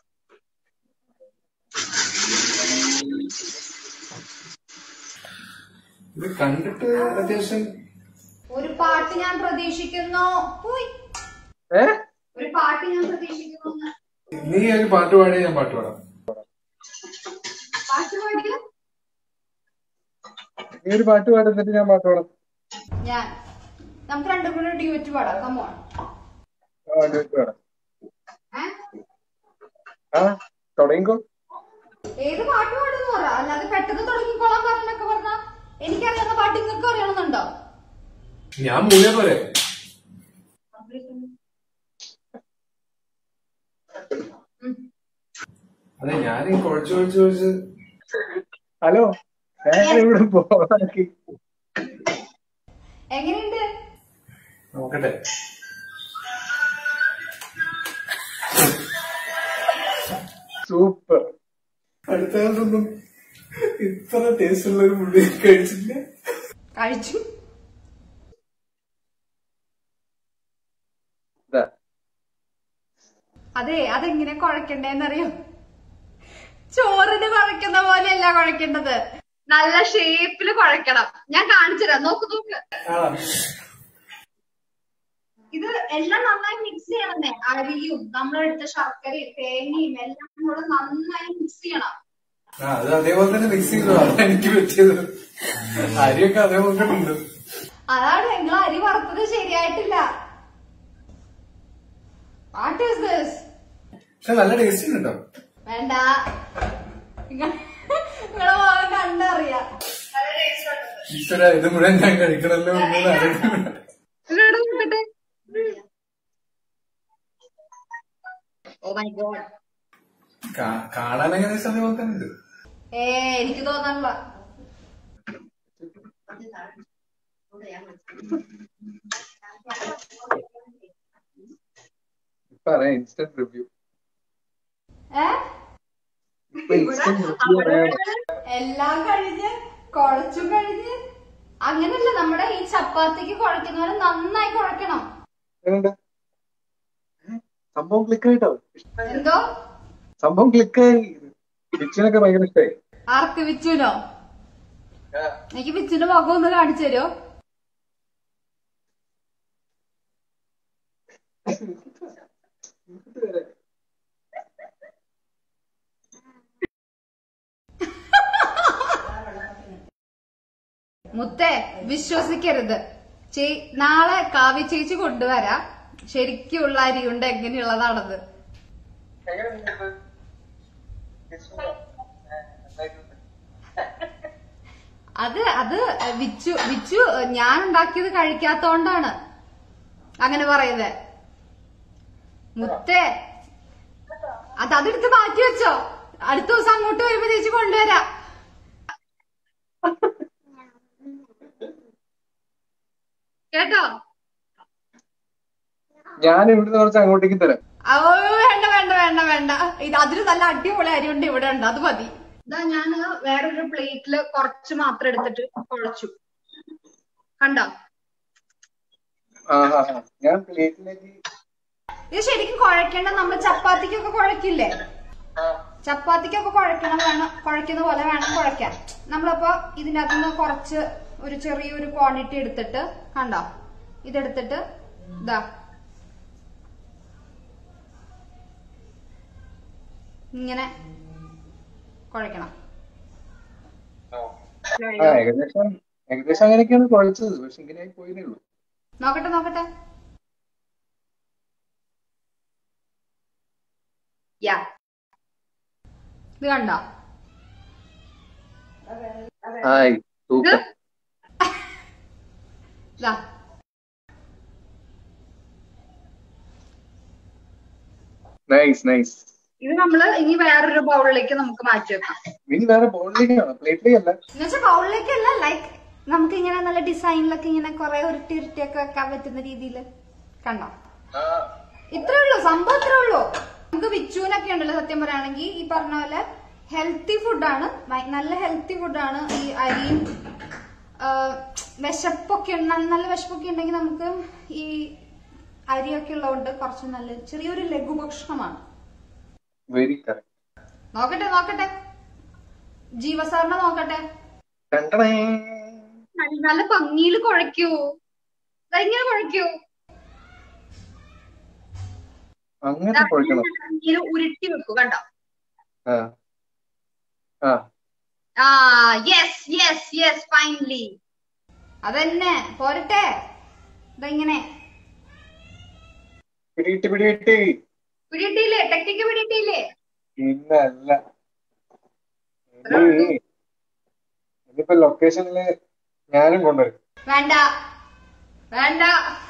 Speaker 4: ഇത് കണ്ടിട്ട് അത്യാവശ്യം
Speaker 1: ഒരു പാട്ട് ഞാൻ പ്രതീക്ഷിക്കുന്നു പോയി
Speaker 3: ഏ
Speaker 1: ഒരു പാട്ട് ഞാൻ പ്രതീക്ഷിക്കുന്നു എന്ന്.
Speaker 4: നീ ഒരു പാട്ട് പാടി ഞാൻ പാട്ട് പാടാം
Speaker 1: പാട്ട് പാടിയ
Speaker 3: നീ ഒരു പാട്ട് പാടുന്നിട്ട് ഞാൻ പാട്ട് പാടാം
Speaker 1: ഞാൻ നമുക്ക് രണ്ടും കൂടെ ഡ്യൂറ്റ് പാടാം കമോൺ
Speaker 3: ആ ഡ്യൂറ്റ് പാടാം
Speaker 1: ഏഹ്
Speaker 3: ആ തുടങ്ങിക്കോ
Speaker 1: ഏത് പാട്ട് പാടുന്നു പറ അല്ലാതെ പെട്ടെന്ന് തുടങ്ങിക്കോളാൻ പറഞ്ഞൊക്കെ പറഞ്ഞ എനിക്കറിയാവുന്ന പാട്ട് നിങ്ങൾക്ക് അറിയണമെന്നുണ്ടോ
Speaker 4: ഞാൻ മൂലേ പോരെ
Speaker 1: ഉം.
Speaker 4: അതെ ഞാൻ കുഴച്ച് കുഴച്ച് കുഴച്ച്
Speaker 3: ഹലോ ഞാൻ ഇവിടെ പോകാനാക്കി
Speaker 1: എങ്ങനെയുണ്ട്
Speaker 4: നോക്കട്ടെ
Speaker 3: സൂപ്പർ
Speaker 4: അടുത്ത കാലത്തൊന്നും ഇത്ര ടേസ്റ്റ് ഉള്ള ഒരു മുടി കഴിച്ചില്ല
Speaker 1: കഴിച്ചു
Speaker 3: ഇതാ
Speaker 1: അതെ അതെങ്ങനെ കുഴക്കണ്ടേന്നറിയോ ചോറിന് കുഴക്കുന്ന പോലെയല്ല കുഴക്കേണ്ടത് നല്ല ഷേപ്പിൽ കുഴക്കണം ഞാൻ കാണിച്ചുതരാം നോക്ക് നോക്ക് ഇത് എല്ലാം നന്നായി മിക്സ് ചെയ്യണമെന്നേ അരിയും നമ്മളെടുത്ത ശർക്കരയും തേങ്ങയും എല്ലാം കൂടെ നന്നായി മിക്സ് ചെയ്യണം
Speaker 4: ആ അത് അതേപോലെ തന്നെ മിക്സ് ചെയ്തു അതാണ് എനിക്ക് പറ്റിയത് അരിയൊക്കെ അതേപോലെ തന്നെ ഉണ്ട്
Speaker 1: അതാണ് നിങ്ങൾ അരി വറുത്തത് ശരിയായിട്ടില്ല വാട്ട് ഈസ് ദിസ്
Speaker 4: പക്ഷെ നല്ല ടേസ്റ്റ് ഉണ്ട് കേട്ടോ
Speaker 1: വേണ്ട നിങ്ങളെ മുഖം കണ്ടറിയാം
Speaker 4: ഈശ്വര ഇത് മുഴുവൻ ഞാൻ കഴിക്കണല്ലോ എന്ന് ആലോചിക്കുന്നു.
Speaker 1: ഓ മൈ ഗോഡ്
Speaker 4: കാ- കാണാൻ എങ്ങനെ അതേപോലെ തന്നെ ഉണ്ട്
Speaker 1: ഏ എനിക്ക് തോന്നണില്ല
Speaker 3: പറയാം ഇൻസ്റ്റന്റ് റിവ്യൂ
Speaker 1: ഏ
Speaker 3: ഇപ്പൊ ഇൻസ്റ്റന്റ് റിവ്യൂ പറയാം
Speaker 1: എല്ലാം കഴിഞ്ഞ് കുഴച്ചും കഴിഞ്ഞ് അങ്ങനല്ല നമ്മുടെ ഈ ചപ്പാത്തിക്ക് കുഴക്കുന്ന പോലെ നന്നായി കുഴക്കണം
Speaker 3: എങ്ങനെയുണ്ട് ഏ? സംഭവം ക്ലിക്ക് ആയിട്ടോ
Speaker 1: എന്തോ
Speaker 3: സംഭവം ക്ലിക്കായി കിച്ചനൊക്കെ ഭയങ്കര ഇഷ്ടമായി
Speaker 1: ആർക്ക് വിച്ചുനോ എനിക്ക് വിച്ചുന്റെ മുഖം ഒന്ന് കാണിച്ചു തരുമോ മുത്തേ വിശ്വസിക്കരുത് ചേ നാളെ കാവ്യ ചേച്ചി കൊണ്ടുവരാം ശരിക്കുള്ള അരിയുണ്ട് എങ്ങനെയുള്ളതാണത്
Speaker 2: എങ്ങനെയുണ്ട് ഇത്? ടേസ്റ്റ് ഉണ്ടോ? ഏ, നന്നായിട്ടുണ്ട്.
Speaker 1: അത് അത് വിച്ചു വിച്ചു ഞാൻ ഉണ്ടാക്കിയത് കഴിക്കാത്തോണ്ടാണ് അങ്ങനെ പറയുന്നത് മുത്തേ അത് അതെടുത്ത് മാറ്റി വെച്ചോ അടുത്ത ദിവസം അങ്ങോട്ട് വരുമ്പോ ചേച്ചി കൊണ്ടുവരാം കേട്ടോ
Speaker 3: ഞാൻ ഇവിടുന്ന് കുറച്ച് അങ്ങോട്ടേക്ക് തരാം
Speaker 1: ഓ വേണ്ട വേണ്ട വേണ്ട വേണ്ട ഇത് അതിന് നല്ല അടിപൊളി അരിയുണ്ട് ഇവിടെ ഉണ്ട് അത് മതി ഇതാ ഞാൻ വേറൊരു പ്ലേറ്റില് കുറച്ച് മാത്രം എടുത്തിട്ട് കുഴച്ചു കണ്ടോ
Speaker 3: ആ ആ ആ. ഞാൻ പ്ലേറ്റിലേക്ക്
Speaker 1: ഇത് ശരിക്കും കുഴക്കേണ്ട നമ്മൾ ചപ്പാത്തിക്കൊക്കെ കുഴക്കില്ലേ
Speaker 2: ആ
Speaker 1: ചപ്പാത്തിക്കൊക്കെ കുഴക്കണം വേണം കുഴക്കുന്ന പോലെ വേണം കുഴക്കാൻ നമ്മളപ്പോ ഇതിന്റെ അകത്തുനിന്ന് കുറച്ച് ഒരു ചെറിയൊരു ക്വാണ്ടിറ്റി എടുത്തിട്ട് കണ്ടോ ഇതെടുത്തിട്ട് ഇതാ ഇങ്ങനെ കുഴക്കണം
Speaker 2: ഓ
Speaker 3: ആ ഏകദേശം ഏകദേശം അങ്ങനെയൊക്കെയാണ് കുഴച്ചത് പക്ഷെ ഇങ്ങനെ പോയില്ലേ ഉള്ളൂ
Speaker 1: നോക്കട്ടെ നോക്കട്ടെ യാ ഇത് കണ്ടോ
Speaker 3: ആയി സൂപ്പർ
Speaker 1: ഇതാ
Speaker 3: നൈസ് നൈസ്
Speaker 1: ഇത് നമ്മള് ഇനി വേറൊരു ബൗളിലേക്ക് നമുക്ക് മാറ്റി വെക്കാം
Speaker 3: ഇനി വേറെ ബോളിലേക്കാണോ പ്ലേറ്റിലേക്ക് അല്ല
Speaker 1: എന്നുവെച്ചാൽ ബൗളിലേക്കല്ല ലൈക്ക് നമുക്ക് ഇങ്ങനെ നല്ല ഡിസൈനിലൊക്കെ ഇങ്ങനെ കുറെ ഉരുട്ടി ഉരുട്ടിയൊക്കെ വെക്കാൻ പറ്റുന്ന രീതിയിൽ കണ്ടോ
Speaker 2: ആ
Speaker 1: ഇത്രേ ഉള്ളൂ സംഭവം ഇത്രേ ഉള്ളൂ നമുക്ക് വിച്ചുവിനൊക്കെ ഉണ്ടല്ലോ സത്യം പറയുകയാണെങ്കിൽ ഈ പറഞ്ഞ പോലെ ഹെൽത്തി ഫുഡാണ് നല്ല ഹെൽത്തി ഫുഡാണ് ഈ അരിയും ആ, വിശപ്പൊക്കെ ഉണ്ട് നല്ല വിശപ്പൊക്കെ ഉണ്ടെങ്കിൽ നമുക്ക് ഈ അരിയൊക്കെ ഉള്ളതുകൊണ്ട് കുറച്ച് നല്ല ചെറിയൊരു ലഘുഭക്ഷണമാണ്
Speaker 3: വെരി കറക്റ്റ്
Speaker 1: നോക്കട്ടെ നോക്കട്ടെ ജീവസാറിനെ നോക്കട്ടെ
Speaker 3: കണ്ടണേ
Speaker 1: നല്ല- നല്ല ഭംഗിയിൽ കുഴയ്ക്കൂ ദാ ഇങ്ങനെ കുഴയ്ക്കൂ
Speaker 3: അങ്ങനെ കുഴക്കണം
Speaker 1: ഇങ്ങനെ ഉരുട്ടി വെക്കൂ കണ്ടോ
Speaker 3: ആ ആ
Speaker 1: ആ യെസ് യെസ് യെസ് ഫൈനലി അതന്നെ പോരട്ടെ ഇതെങ്ങനെ
Speaker 3: പിടിയിട്ട് പിടിയിട്ട്
Speaker 1: പിടിയിട്ടില്ലേ ടെക്നിക്ക് പിടിയിട്ടില്ലേ
Speaker 3: ഇന്നല്ല ഇനി ഇനിയിപ്പോ ലൊക്കേഷനില് ഞാനും കൊണ്ടുവരും
Speaker 1: വേണ്ട വേണ്ട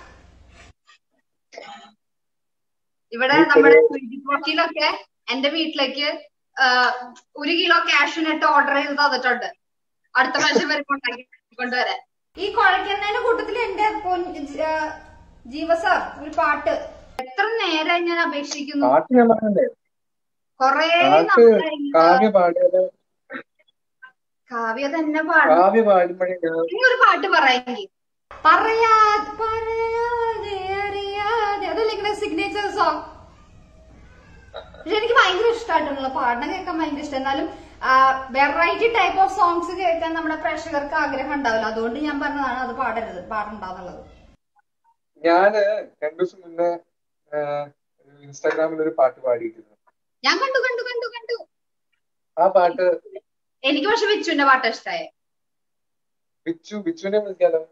Speaker 1: ഇവിടെ നമ്മുടെ പോക്കിലൊക്കെ എന്റെ വീട്ടിലേക്ക് ആ, ഒരു കിലോ കാഷ്യൂനട്ട് ഓർഡർ ചെയ്ത് തന്നിട്ടുണ്ട് അടുത്ത പ്രാവശ്യം വരെ കൊണ്ടാക്കി കൊണ്ടുവരാൻ ഈ കുഴക്കുന്നതിന്റെ കൂട്ടത്തിൽ എന്റെ ജീവ സാർ ഒരു പാട്ട് എത്ര നേരമായി ഞാൻ അപേക്ഷിക്കുന്നു
Speaker 3: പാട്ട് ഞാൻ പറഞ്ഞല്ലേ
Speaker 1: കൊറേ
Speaker 3: പാട്ട്
Speaker 1: നാളായി
Speaker 3: കാവ്യ പാടിയത്
Speaker 1: കാവ്യ തന്നെ പാടും
Speaker 3: കാവ്യ പാടുമ്പോഴേ ഞാൻ
Speaker 1: ഇനി ഒരു പാട്ട് പറയാമെങ്കിൽ പറയാതെ പറയാതെ അറിയാതെ അതല്ലേ ഇങ്ങനെ സിഗ്നേച്ചർ സോങ് പക്ഷെ എനിക്ക് ഭയങ്കര ഇഷ്ടമായിട്ടുള്ള പാടണം കേൾക്കാൻ ഭയങ്കര ഇഷ്ടം എന്നാലും വെറൈറ്റി ടൈപ്പ് ഓഫ് സോങ്സ് കേൾക്കാൻ നമ്മുടെ പ്രേക്ഷകർക്ക് ആഗ്രഹം ഉണ്ടാവില്ല അതുകൊണ്ട് ഞാൻ പറഞ്ഞതാണ് അത് പാടരുത് പാടണ്ടെന്നുള്ളത്
Speaker 3: ഞാന് രണ്ടു ദിവസം മുന്നേ ഇൻസ്റ്റാഗ്രാമിൽ ഒരു പാട്ട് പാടിയിട്ടുണ്ട്
Speaker 1: ഞാൻ കണ്ടു കണ്ടു കണ്ടു കണ്ടു
Speaker 3: ആ പാട്ട്
Speaker 1: എനിക്ക് പക്ഷെ വിച്ചുവിന്റെ പാട്ട് ഇഷ്ടമായി
Speaker 3: ബിച്ചു ബിച്ചുവിനെ വിളിക്കാലോ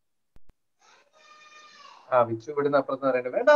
Speaker 3: ആ ബിച്ചു ഇവിടുന്ന് അപ്പുറത്ത് പറയണ്ട വേണ്ട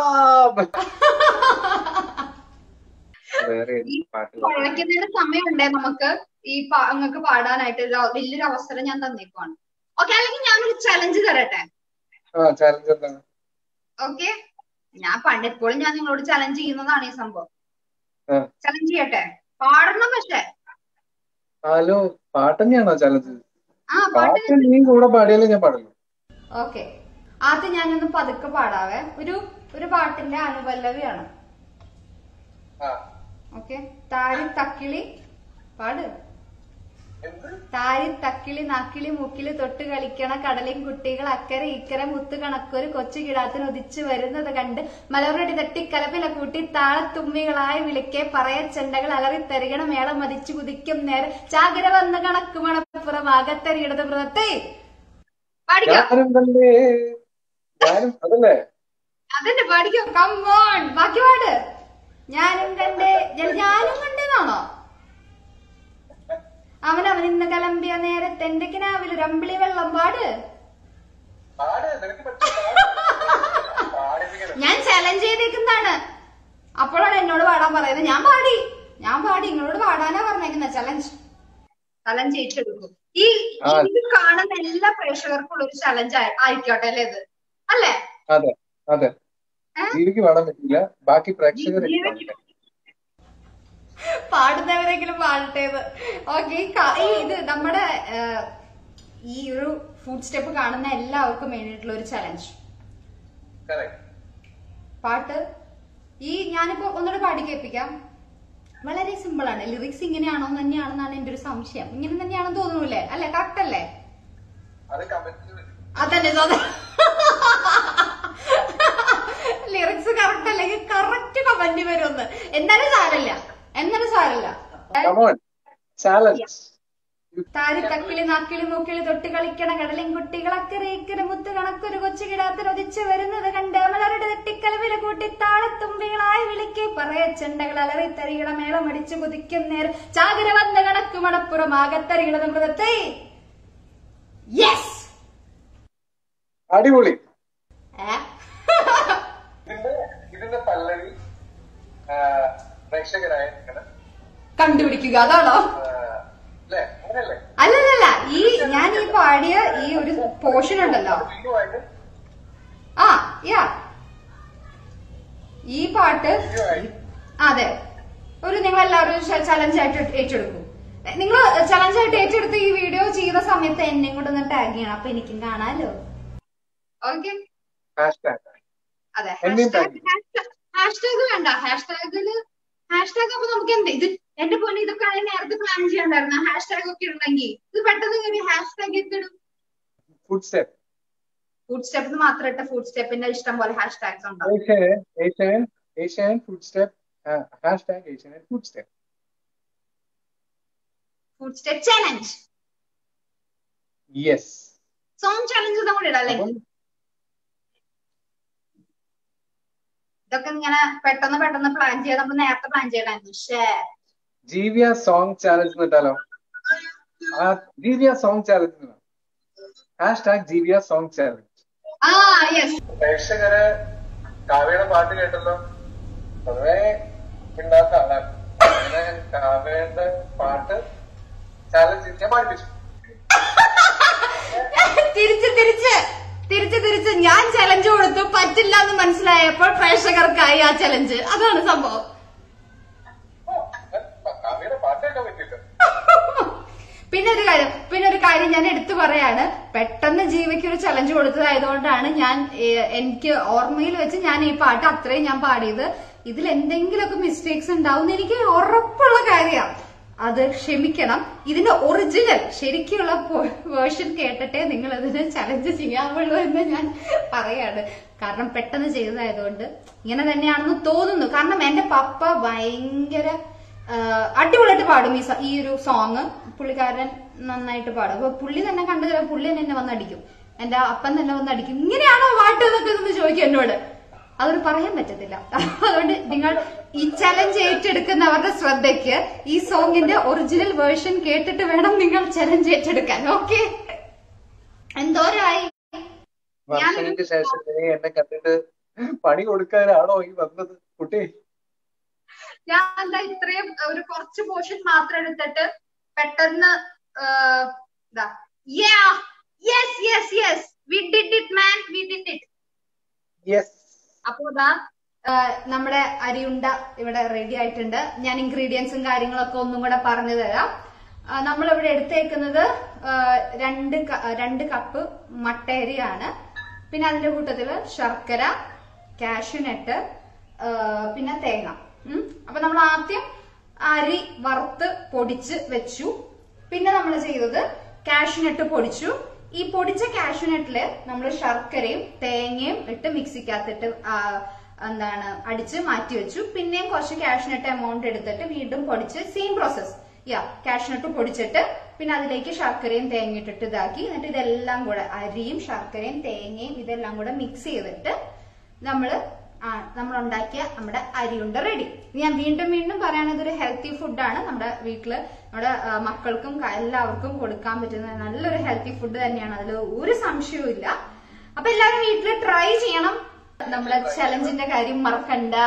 Speaker 3: വേറെ ഏത് പാട്ട് പാടാം?
Speaker 1: കുഴക്കുന്നതിന് സമയമുണ്ടേ നമുക്ക് ഈ പാ- അങ്ങക്ക് പാടാനായിട്ട് ഒരു വലിയൊരു അവസരം ഞാൻ തന്നേക്കുവാണ് ഓക്കെ അല്ലെങ്കിൽ ഞാനൊരു ചലഞ്ച് തരട്ടെ
Speaker 3: ആ ചാലഞ്ച് എന്താണ്
Speaker 1: ഓക്കെ ഞാൻ പണ്ട് എപ്പോഴും ഞാൻ നിങ്ങളോട് ചലഞ്ച് ചെയ്യുന്നതാണ് ഈ സംഭവം
Speaker 3: ആ.
Speaker 1: ചലഞ്ച് ചെയ്യട്ടെ പാടണം പക്ഷെ
Speaker 3: ഹലോ പാട്ട് തന്നെയാണോ ചാലഞ്ച്
Speaker 1: ആ പാട്ട്
Speaker 3: പാട്ട് നീ കൂടെ പാടിയാലേ ഞാൻ പാടുള്ളൂ
Speaker 1: ഓക്കെ ആദ്യം ഞാനൊന്ന് പതുക്കെ പാടാവേ ഒരു ഒരു പാട്ടിന്റെ അനുപല്ലവിയാണ്
Speaker 2: ആ
Speaker 1: ഓക്കെ താരി തക്കിളി പാട്
Speaker 2: എന്ത്
Speaker 1: താരി തക്കിളി നക്കിളി മുക്കിളി തൊട്ട് കളിക്കണ കടലിൻ കുട്ടികൾ അക്കരെ ഇക്കരെ മുത്ത് കണക്കൊരു കൊച്ചു കിടാത്തിന് ഉദിച്ചു വരുന്നത് കണ്ട് മലറടി തട്ടി കലപില കൂട്ടി താളത്തുമ്മികളായി വിളിക്കെ പറയ ചെണ്ടകൾ അലറിത്തരികണ മേളം മതിച്ചു കുതിക്കും നേരം ചാകര വന്ന് കണക്ക് മണപ്പുറം ആകത്തരിയിടത് മൃതത്തെ പാടിക്കോ
Speaker 3: ഞാനും തന്നെ ഞാനും അതല്ലേ
Speaker 1: അതന്നെ പാടിക്കോ കമ്മോൺ ബാക്കി പാട് ഞാനും കണ്ട് ഞാൻ- ഞാനും കണ്ടെന്നാണോ അവൻ അവൻ ഇന്ന് കലമ്പിയ നേരത്തെ എന്റെ കിനാവിൽ ഒരു അമ്പിളി വെള്ളം പാട്
Speaker 2: പാട് നിനക്ക് പറ്റും പാട്. പാടിപ്പിക്കണം
Speaker 1: ഞാൻ ചലഞ്ച് ചെയ്തേക്കുന്നതാണ് അപ്പോഴാണ് എന്നോട് പാടാൻ പറയുന്നത് ഞാൻ പാടി ഞാൻ പാടി നിങ്ങളോട് പാടാനാ പറഞ്ഞേക്കുന്ന ചലഞ്ച് ചലഞ്ച് ഏറ്റെടുക്കും ഈ
Speaker 3: ആ.
Speaker 1: ഇത് കാണുന്ന എല്ലാ പ്രേക്ഷകർക്കും ഒരു ചലഞ്ച് ആയിക്കോട്ടെ അല്ലേ ഇത് അല്ലേ
Speaker 3: അതെ അതെ
Speaker 1: ഏ?
Speaker 3: ജീവിക്ക് പാടാൻ പറ്റില്ല ബാക്കി പ്രേക്ഷകർ
Speaker 1: ജീവിക്ക് പാടുന്നവരെങ്കിലും പാടട്ടേത് ഓക്കെ ഈ ഇത് നമ്മുടെ ആ, ഈ ഒരു ഫുഡ് സ്റ്റെപ്പ് കാണുന്ന എല്ലാവർക്കും വേണ്ടിയിട്ടുള്ള ഒരു ചലഞ്ച്
Speaker 2: കറക്റ്റ്
Speaker 1: പാട്ട് ഈ ഞാനിപ്പോ ഒന്നുകൂടെ പാടി കേൾപ്പിക്കാം വളരെ സിമ്പിൾ ആണ് ലിറിക്സ് ഇങ്ങനെയാണോ തന്നെയാണെന്നാണ് എന്റെ ഒരു സംശയം ഇങ്ങനെ തന്നെയാണെന്ന് തോന്നുന്നില്ലേ അല്ലെ കറക്റ്റ് അല്ലേ
Speaker 2: അത് കമന്റിൽ വരും
Speaker 1: അതന്നെ ലിറിക്സ് കറക്റ്റ് അല്ലെങ്കിൽ കറക്റ്റ് കമന്റ് വരുമെന്ന് എന്നാലും സാരല്ല എന്നാലും സാരല്ല
Speaker 3: കമോൺ ചാലഞ്ച്
Speaker 1: താരി തക്കിളി നാക്കിളി മൂക്കിളി തൊട്ട് കളിക്കണ കടലിൻ കുട്ടികളക്കരയിക്കര മുത്ത് കണക്കൊരു കൊച്ചു കിടാത്തൻ ഒതിച്ചു വരുന്നത് കണ്ട് മലരുടെ തെട്ടിക്കലവില കൂട്ടി താളത്തുമ്പികളായി വിളിക്ക് പറയ ചെണ്ടകൾ അലറി തരികിട മേളം അടിച്ചു കുതിക്കും നേരം ചാകര വന്ന കണക്ക് മണപ്പുറം ആകത്തരികിട മൃഗത്തെ യെസ്
Speaker 3: അടിപൊളി
Speaker 2: ഇതിന്റെ ഇതിന്റെ പല്ലവി ആ, പ്രേക്ഷകരായ നിങ്ങള്
Speaker 1: കണ്ടുപിടിക്കുക അതാണോ
Speaker 2: ആ, അല്ലേ അങ്ങനെയല്ലേ
Speaker 1: അല്ലല്ലല്ല ഈ ഞാൻ ഈ പാടിയ ഈ ഒരു പോർഷൻ ഉണ്ടല്ലോ
Speaker 2: വീഡിയോയായിട്ട്
Speaker 1: ആ യാ ഈ പാട്ട്
Speaker 2: വീഡിയോയായി
Speaker 1: അതെ ഒരു നിങ്ങൾ എല്ലാവരും ചലഞ്ച് ആയിട്ട് ഏറ്റെടുക്കും നിങ്ങൾ ചലഞ്ച് ആയിട്ട് ഏറ്റെടുത്ത് ഈ വീഡിയോ ചെയ്യുന്ന സമയത്ത് എന്നെ കൂടെ ഒന്ന് ടാഗ് ചെയ്യണം അപ്പൊ എനിക്കും കാണാലോ ഓക്കെ
Speaker 3: ഹാഷ്ടാഗ്
Speaker 1: അതെ
Speaker 3: എന്നെയും tag
Speaker 1: ഹാഷ്ടാഗ് വേണ്ട ഹാഷ്ടാഗില് ഹാഷ്ടാഗ് അപ്പൊ നമുക്ക് എന്ത് ഇത് എന്റെ പോലെ ഇതൊക്കെ ആണെങ്കിൽ നേരത്തെ പ്ലാൻ ചെയ്യണ്ടായിരുന്നു ഹാഷ്ടാഗ് ഒക്കെ ഉണ്ടെങ്കിൽ ഇത് പെട്ടെന്ന് കയറി ഹാഷ്ടാഗ് ഒക്കെ ഇടും
Speaker 3: ഫുഡ് സ്റ്റെപ്പ്
Speaker 1: ഫുഡ് സ്റ്റെപ്പ് മാത്രം ഇട്ട ഫുഡ് സ്റ്റെപ്പിന്റെ ഇഷ്ടം പോലെ ഹാഷ്ടാഗ്സ് ഉണ്ടാവും
Speaker 3: Asian Asian Asian food step hashtag Asian food step
Speaker 1: food step challenge
Speaker 3: yes
Speaker 1: song challenge കൂടെ ഇടാം അല്ലേ
Speaker 3: അപ്പം
Speaker 1: ഇതൊക്കെ ഇങ്ങനെ പെട്ടെന്ന് പെട്ടെന്ന് പ്ലാൻ ചെയ്യാൻ നമ്മൾ നേരത്തെ പ്ലാൻ ചെയ്യണമായിരുന്നു ഷേ
Speaker 3: ജീവിയ സോങ് ചാലഞ്ച് എന്നിട്ടാലോ ആ ജീവിയ സോങ് ചാലഞ്ച് ഹാഷ്ടാഗ് ജീവിയ സോങ് ചാലഞ്ച്
Speaker 1: ആ യെസ്
Speaker 2: പ്രേക്ഷകര് കാവ്യയുടെ പാട്ട് കേട്ടല്ലോ പൊതുവെ ഇണ്ടാത്ത ആളാണ് അങ്ങനെ കാവ്യയുടെ പാട്ട് ചാലഞ്ച് ഞാൻ പാടിപ്പിച്ചു
Speaker 1: തിരിച്ച് തിരിച്ച് തിരിച്ച് തിരിച്ച് ഞാൻ ചലഞ്ച് കൊടുത്തു പറ്റില്ല എന്ന് മനസ്സിലായപ്പോൾ പ്രേക്ഷകർക്കായി ആ ചലഞ്ച് അതാണ് സംഭവം
Speaker 2: ഓ, കാവ്യയുടെ പാട്ട് കേൾക്കാൻ പറ്റില്ല
Speaker 1: പിന്നെ ഒരു കാര്യം പിന്നെ ഒരു കാര്യം ഞാൻ എടുത്തു പറയാണ് പെട്ടെന്ന് ജീവയ്ക്ക് ഒരു ചലഞ്ച് കൊടുത്തതായതുകൊണ്ടാണ് ഞാൻ ഏഹ്, എനിക്ക് ഓർമ്മയിൽ വെച്ച് ഞാൻ ഈ പാട്ട് അത്രയും ഞാൻ പാടിയത് ഇതിൽ എന്തെങ്കിലുമൊക്കെ മിസ്റ്റേക്സ് ഉണ്ടാവും എനിക്ക് ഉറപ്പുള്ള കാര്യമാണ് അത് ക്ഷമിക്കണം ഇതിന്റെ ഒറിജിനൽ ശരിക്കുള്ള വേർഷൻ കേട്ടിട്ടേ നിങ്ങൾ അതിന് ചലഞ്ച് ചെയ്യാവുള്ളൂ എന്ന് ഞാൻ പറയാണ് കാരണം പെട്ടെന്ന് ചെയ്തതായതുകൊണ്ട് ഇങ്ങനെ തന്നെയാണെന്ന് തോന്നുന്നു കാരണം എന്റെ പപ്പ ഭയങ്കര ആഹ് അടിപൊളിയായിട്ട് പാടും ഈ സ- ഈ ഒരു സോങ് പുള്ളിക്കാരൻ നന്നായിട്ട് പാടും അപ്പൊ പുള്ളി തന്നെ കണ്ടു ചില പുള്ളി തന്നെ എന്നെ വന്ന് അടിക്കും എന്റെ അപ്പൻ തന്നെ വന്ന് അടിക്കും ഇങ്ങനെയാണോ പാട്ട് എന്നൊക്കെ ഒന്ന് ചോദിക്കും എന്നോട് അതൊരു പറയാൻ പറ്റത്തില്ല അതുകൊണ്ട് നിങ്ങൾ ഈ ചലഞ്ച് ഏറ്റെടുക്കുന്നവരുടെ ശ്രദ്ധയ്ക്ക് ഈ സോങ്ങിന്റെ ഒറിജിനൽ വേർഷൻ കേട്ടിട്ട് വേണം നിങ്ങൾ ചലഞ്ച് ഏറ്റെടുക്കാൻ ഓക്കെ എന്തോരായി
Speaker 3: വർഷങ്ങൾക്ക് ശേഷം നീ എന്നെ കണ്ടിട്ട് പണി കൊടുക്കാനാണോ ഈ വന്നത് കുട്ടി
Speaker 1: ഞാൻ എന്താ ഇത്രയും ഒരു കുറച്ച് പോർഷൻ മാത്രം എടുത്തിട്ട് പെട്ടെന്ന് ആഹ്, ഇതാ yes yes yes we did it man we did it
Speaker 3: yes
Speaker 1: അപ്പോ ഇതാ ആഹ്, നമ്മുടെ അരിയുണ്ട ഇവിടെ റെഡി ആയിട്ടുണ്ട് ഞാൻ ഇൻഗ്രീഡിയൻസും കാര്യങ്ങളൊക്കെ ഒന്നും കൂടെ പറഞ്ഞു തരാം ആഹ്, നമ്മളിവിടെ എടുത്തേക്കുന്നത് ആഹ്, രണ്ട് ക- രണ്ട് കപ്പ് മട്ടയരിയാണ് പിന്നെ അതിന്റെ കൂട്ടത്തില് ശർക്കര കാഷ്യൂനട്ട് പിന്നെ തേങ്ങ ഉം. അപ്പൊ നമ്മൾ ആദ്യം അരി വറുത്ത് പൊടിച്ച് വെച്ചു പിന്നെ നമ്മൾ ചെയ്തത് കാഷ്യൂനട്ട് പൊടിച്ചു ഈ പൊടിച്ച കാഷ്യൂനട്ടില് നമ്മൾ ശർക്കരയും തേങ്ങയും ഇട്ട് മിക്സിക്കകത്തിട്ട് ആ, എന്താണ് അടിച്ച് മാറ്റി വെച്ചു പിന്നെയും കുറച്ച് കാഷ്യൂനട്ട് എമൗണ്ട് എടുത്തിട്ട് വീണ്ടും പൊടിച്ച് സെയിം പ്രോസസ് യാ കാഷ്യൂനട്ട് പൊടിച്ചിട്ട് പിന്നെ അതിലേക്ക് ശർക്കരയും തേങ്ങ ഇട്ടിട്ട് ഇതാക്കി എന്നിട്ട് ഇതെല്ലാം കൂടെ അരിയും ശർക്കരയും തേങ്ങയും ഇതെല്ലാം കൂടെ മിക്സ് ചെയ്തിട്ട് നമ്മള് ആ നമ്മൾ ഉണ്ടാക്കിയ നമ്മുടെ അരിയുണ്ട റെഡി ഞാൻ വീണ്ടും വീണ്ടും പറയുകയാണെങ്കിൽ ഇതൊരു ഹെൽത്തി ഫുഡാണ് നമ്മുടെ വീട്ടില് നമ്മുടെ ആ, മക്കൾക്കും ക- എല്ലാവർക്കും കൊടുക്കാൻ പറ്റുന്ന നല്ലൊരു ഹെൽത്തി ഫുഡ് തന്നെയാണ് അതിൽ ഒരു സംശയവും ഇല്ല അപ്പൊ എല്ലാവരും വീട്ടിൽ ട്രൈ ചെയ്യണം നമ്മുടെ ചലഞ്ചിന്റെ കാര്യം മറക്കണ്ട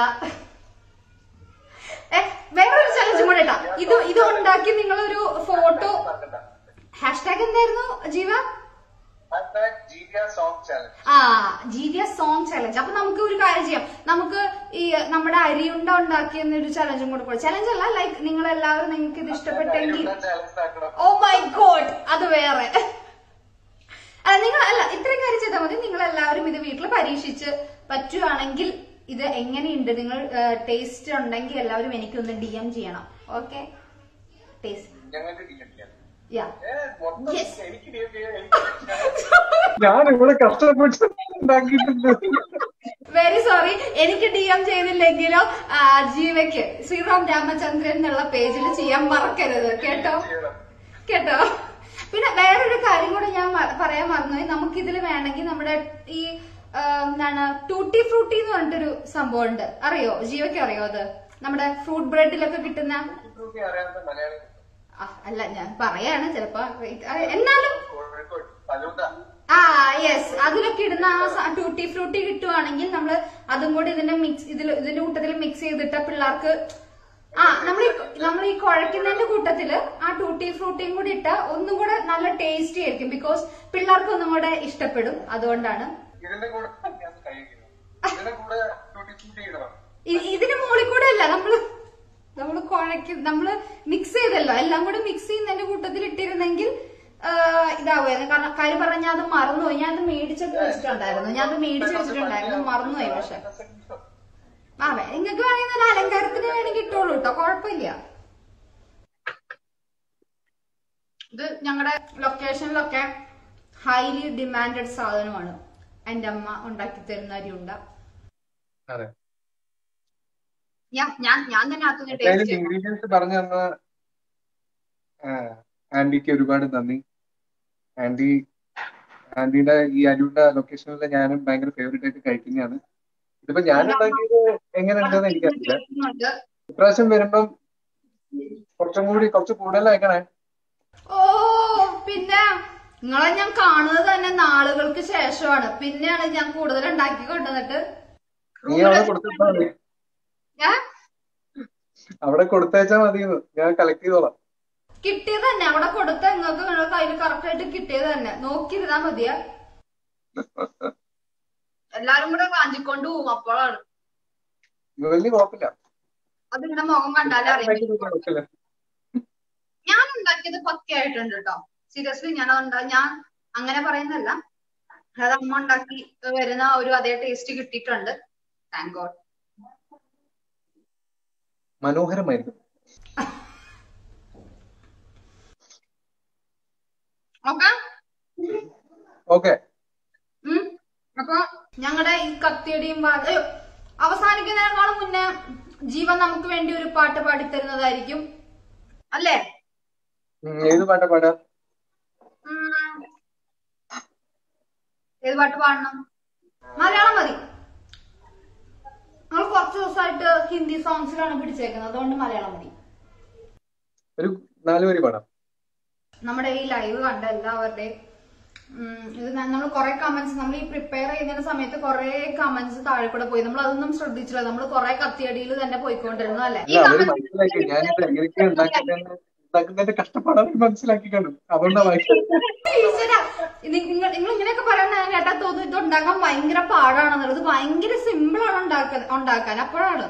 Speaker 1: ഏ വേറൊരു ചലഞ്ചും കൂടെ ഇട്ടാ ഇത് ഇത് ഉണ്ടാക്കി നിങ്ങളൊരു ഫോട്ടോ ഹാഷ്ടാഗ് എന്തായിരുന്നു ജീവ
Speaker 2: ഹാഷ്ടാഗ് ജീവിയ സോങ് ചാലഞ്ച്
Speaker 1: ആ ജീവിയ സോങ് ചലഞ്ച് അപ്പൊ നമുക്ക് ഒരു കാര്യം ചെയ്യാം നമുക്ക് ഈ നമ്മുടെ അരിയുണ്ട ഉണ്ടാക്കിയ ഒരു ചലഞ്ചും കൂടെ കൂടെ ചലഞ്ച് അല്ല ലൈക്ക് നിങ്ങൾ എല്ലാവരും നിങ്ങൾക്ക് ഇത് ഇഷ്ടപ്പെട്ടെങ്കിൽ
Speaker 2: ചാലഞ്ച് ആക്കണം
Speaker 1: ഓ മൈ ഗോഡ് അത് വേറെ അല്ല നിങ്ങൾ അല്ല ഇത്രയും കാര്യം ചെയ്താൽ മതി നിങ്ങൾ എല്ലാവരും ഇത് വീട്ടിൽ പരീക്ഷിച്ച് പറ്റുവാണെങ്കിൽ ഇത് എങ്ങനെയുണ്ട് നിങ്ങൾ ടേസ്റ്റ് ഉണ്ടെങ്കിൽ എല്ലാവരും എനിക്കൊന്ന് ഡി എം ചെയ്യണം ഓക്കെ ടേസ്റ്റ്
Speaker 2: ഞങ്ങൾക്ക് ഡി എം ചെയ്യാം
Speaker 1: യാ
Speaker 2: ഏ, മൊത്തം
Speaker 1: Yes.
Speaker 2: എനിക്ക് ഡി എം ചെയ്യാം എനിക്ക്
Speaker 3: ഞാൻ ഇവിടെ കഷ്ടപ്പെട്ട് ഉണ്ടാക്കിയിട്ടുണ്ട്
Speaker 1: വെരി സോറി എനിക്ക് ഡി എം ചെയ്തില്ലെങ്കിലോ ആ, ജീവയ്ക്ക് ശ്രീറാം രാമചന്ദ്രൻ എന്നുള്ള പേജിൽ ചെയ്യാൻ മറക്കരുത് കേട്ടോ
Speaker 2: ചെയ്യണം
Speaker 1: കേട്ടോ പിന്നെ വേറൊരു കാര്യം കൂടെ ഞാൻ മ- പറയാൻ മറന്നുപോയി നമുക്കിതിൽ വേണമെങ്കിൽ നമ്മുടെ ഈ ആ, എന്താണ് ടൂട്ടി ഫ്രൂട്ടി എന്ന് പറഞ്ഞിട്ടൊരു സംഭവം ഉണ്ട് അറിയോ ജീവയ്ക്ക് അറിയോ അത് നമ്മുടെ ഫ്രൂട്ട് ബ്രെഡിലൊക്കെ കിട്ടുന്ന
Speaker 2: ഇതൊക്കെ അറിയാത്ത മലയാളി
Speaker 1: ആ, അല്ല ഞാൻ പറയാണ് ചിലപ്പോ ആ, എന്നാലും
Speaker 2: കോഴിക്കോട് ഫലൂദ
Speaker 1: ആ യെസ് അതിലൊക്കെ ഇടുന്ന ആ ടൂട്ടി ഫ്രൂട്ടി കിട്ടുവാണെങ്കിൽ നമ്മൾ അതും കൂടി ഇതിന്റെ മിക്സ് ഇതിൽ ഇതിന്റെ കൂട്ടത്തിൽ മിക്സ് ചെയ്തിട്ട് പിള്ളേർക്ക് ആ നമ്മൾ ഈ നമ്മൾ ഈ കുഴക്കുന്നതിന്റെ കൂട്ടത്തില് ആ ടൂട്ടി ഫ്രൂട്ടിയും കൂടി ഇട്ട ഒന്നും കൂടെ നല്ല ടേസ്റ്റി ആയിരിക്കും ബിക്കോസ് പിള്ളേർക്ക് ഒന്നും കൂടെ ഇഷ്ടപ്പെടും അതുകൊണ്ടാണ്
Speaker 2: ഇതിന്റെ കൂടെ ഞാൻ കഴിക്കണം ഇതിന്റെ കൂടെ ടൂട്ടി ഫ്രൂട്ടി ഇടണം
Speaker 1: ഇ- ഇതിന് മുകളിൽ കൂടെ അല്ല നമ്മള് നമ്മള് കുഴക്കും നമ്മള് മിക്സ് ചെയ്തല്ലോ എല്ലാം കൂടെ മിക്സ് ചെയ്യുന്നതിന്റെ കൂട്ടത്തിൽ ഇട്ടിരുന്നെങ്കിൽ ആ, ഇതാവുമായിരുന്നു കാരണം കാര്യം പറഞ്ഞാൽ അത് മറന്നുപോയി ഞാൻ അത് മേടിച്ചൊക്കെ വെച്ചിട്ടുണ്ടായിരുന്നു ഞാൻ അത് മേടിച്ച് വെച്ചിട്ടുണ്ടായിരുന്നു മറന്നുപോയി പക്ഷെ ആ നിങ്ങൾക്ക് വേണമെങ്കിൽ നല്ല അലങ്കാരത്തിന് വേണമെങ്കിൽ ഇട്ടോളൂ കേട്ടോ കുഴപ്പമില്ല ഇത് ഞങ്ങളുടെ ലൊക്കേഷനിലൊക്കെ ഹൈലി ഡിമാൻഡഡ് സാധനമാണ് എന്റെ അമ്മ ഉണ്ടാക്കി തരുന്ന അരിയുണ്ട
Speaker 3: അതെ
Speaker 1: ഞാൻ ഞാൻ ഞാൻ തന്നെ അകത്തുനിന്ന്
Speaker 3: എന്തായാലും
Speaker 1: ടേസ്റ്റ്
Speaker 3: ഇൻഗ്രീഡിയൻസ് പറഞ്ഞു തന്ന ആ, ആന്റിക്ക് ഒരുപാട് നന്ദി ആന്റി ആന്റിയുടെ ഈ അരിയുടെ ലൊക്കേഷനിൽ ഞാനും ഭയങ്കര ഫേവറേറ്റ് ആയിട്ട് കഴിക്കുന്നതാണ് ഇതിപ്പോ ഞാൻ ഉണ്ടാക്കിയത് എങ്ങനെ ഉണ്ടെന്ന് എനിക്കറിയില്ല
Speaker 1: ചെയ്യുന്നുണ്ട്
Speaker 3: ഇപ്രാവശ്യം വരുമ്പം കുറച്ചും കൂടി കുറച്ച് കൂടുതലായിക്കണേ
Speaker 1: ഓ പിന്നെ നിങ്ങളെ ഞാൻ കാണുന്നത് തന്നെ നാളുകൾക്ക് ശേഷമാണ് പിന്നെയാണ് ഞാൻ കൂടുതൽ ഉണ്ടാക്കി കൊണ്ടുവന്നിട്ട്
Speaker 3: നീ അവിടെ കൊടുത്താൽ മതി
Speaker 1: ഞാൻ
Speaker 3: അവിടെ കൊടുത്തേച്ചാ മതി ഞാൻ കളക്ട് ചെയ്തോളാം
Speaker 1: കിട്ടിയത് തന്നെ അവിടെ കൊടുത്ത നിങ്ങൾക്ക് നിങ്ങളുടെ കയ്യിൽ കറക്റ്റ് ആയിട്ട് കിട്ടിയത് തന്നെ നോക്കിയിരുന്നാ മതിയാ എല്ലാരും കൂടെ കാഞ്ചിക്കൊണ്ട് പോവും അപ്പോഴാണ്
Speaker 3: ഇത് വലിയ കുഴപ്പമില്ല
Speaker 1: അത് നിങ്ങളുടെ മുഖം കണ്ടാലേ അറിയാൻ
Speaker 3: ഉണ്ടാക്കിയത്
Speaker 1: പറ്റും
Speaker 3: കുഴപ്പമില്ല.
Speaker 1: ഞാൻ ഉണ്ടാക്കിയത് പക്കയായിട്ടുണ്ട് കേട്ടോ സീരിയസ്ലി ഞാൻ അതുണ്ടാ ഞാൻ അങ്ങനെ പറയുന്നല്ല അത് അമ്മ ഉണ്ടാക്കി വരുന്ന ഒരു അതേ ടേസ്റ്റ് കിട്ടിയിട്ടുണ്ട് താങ്ക് ഗോഡ്
Speaker 3: മനോഹരമായിരുന്നു
Speaker 1: ഓക്കെ
Speaker 3: ഓക്കെ
Speaker 1: ഉം. അപ്പൊ ഞങ്ങളുടെ ഈ കത്തിയടിയും വാ- അയ്യോ, അവസാനിക്കുന്നതിനേക്കാളും മുന്നേ ജീവൻ നമുക്ക് വേണ്ടി ഒരു പാട്ട് പാടിത്തരുന്നതായിരിക്കും അല്ലേ
Speaker 3: ഏത് പാട്ടാ പാടാ
Speaker 1: ഉം. ഏത് പാട്ട് പാടണം മലയാളം മതി നമ്മൾ കുറച്ച് ദിവസമായിട്ട് ഹിന്ദി സോങ്സിലാണ് പിടിച്ചേക്കുന്നത് അതുകൊണ്ട് മലയാളം മതി
Speaker 3: ഒരു നാല് വരി പാടാം
Speaker 1: നമ്മുടെ ഈ ലൈവ് കണ്ട എല്ലാവരുടെയും ഉം, ഇത് നമ്മൾ കുറെ കമന്റ്സ് നമ്മൾ ഈ പ്രിപ്പയർ ചെയ്യുന്ന സമയത്ത് കുറെ കമന്റ്സ് താഴെ കൂടെ പോയി നമ്മൾ അതൊന്നും ശ്രദ്ധിച്ചില്ല നമ്മൾ കുറെ കത്തിയടിയിൽ തന്നെ പോയിക്കൊണ്ടിരുന്നു അല്ലെ ഈ
Speaker 3: അല്ല അവര്
Speaker 1: comments
Speaker 3: മനസ്സിലാക്കി ഞാനിത് എങ്ങനെയൊക്കെ ഉണ്ടാക്കുന്നതെന്ന് ഉണ്ടാക്കുന്നതിന്റെ കഷ്ടപ്പാട് അവര് മനസ്സിലാക്കി കാണും അതുകൊണ്ടാ വായിച്ചത്
Speaker 1: ഈശ്വരാ, നിങ്ങൾ നിങ്ങൾ ഇങ്ങനെയൊക്കെ പറയുന്ന കേട്ടാ തോന്നുന്നു ഇത് ഉണ്ടാക്കാൻ ഭയങ്കര പാടാണെന്നുള്ളത് ഭയങ്കര സിമ്പിൾ ആണ് ഉണ്ടാക്കാൻ ഉണ്ടാക്കാൻ അപ്പോഴാണ്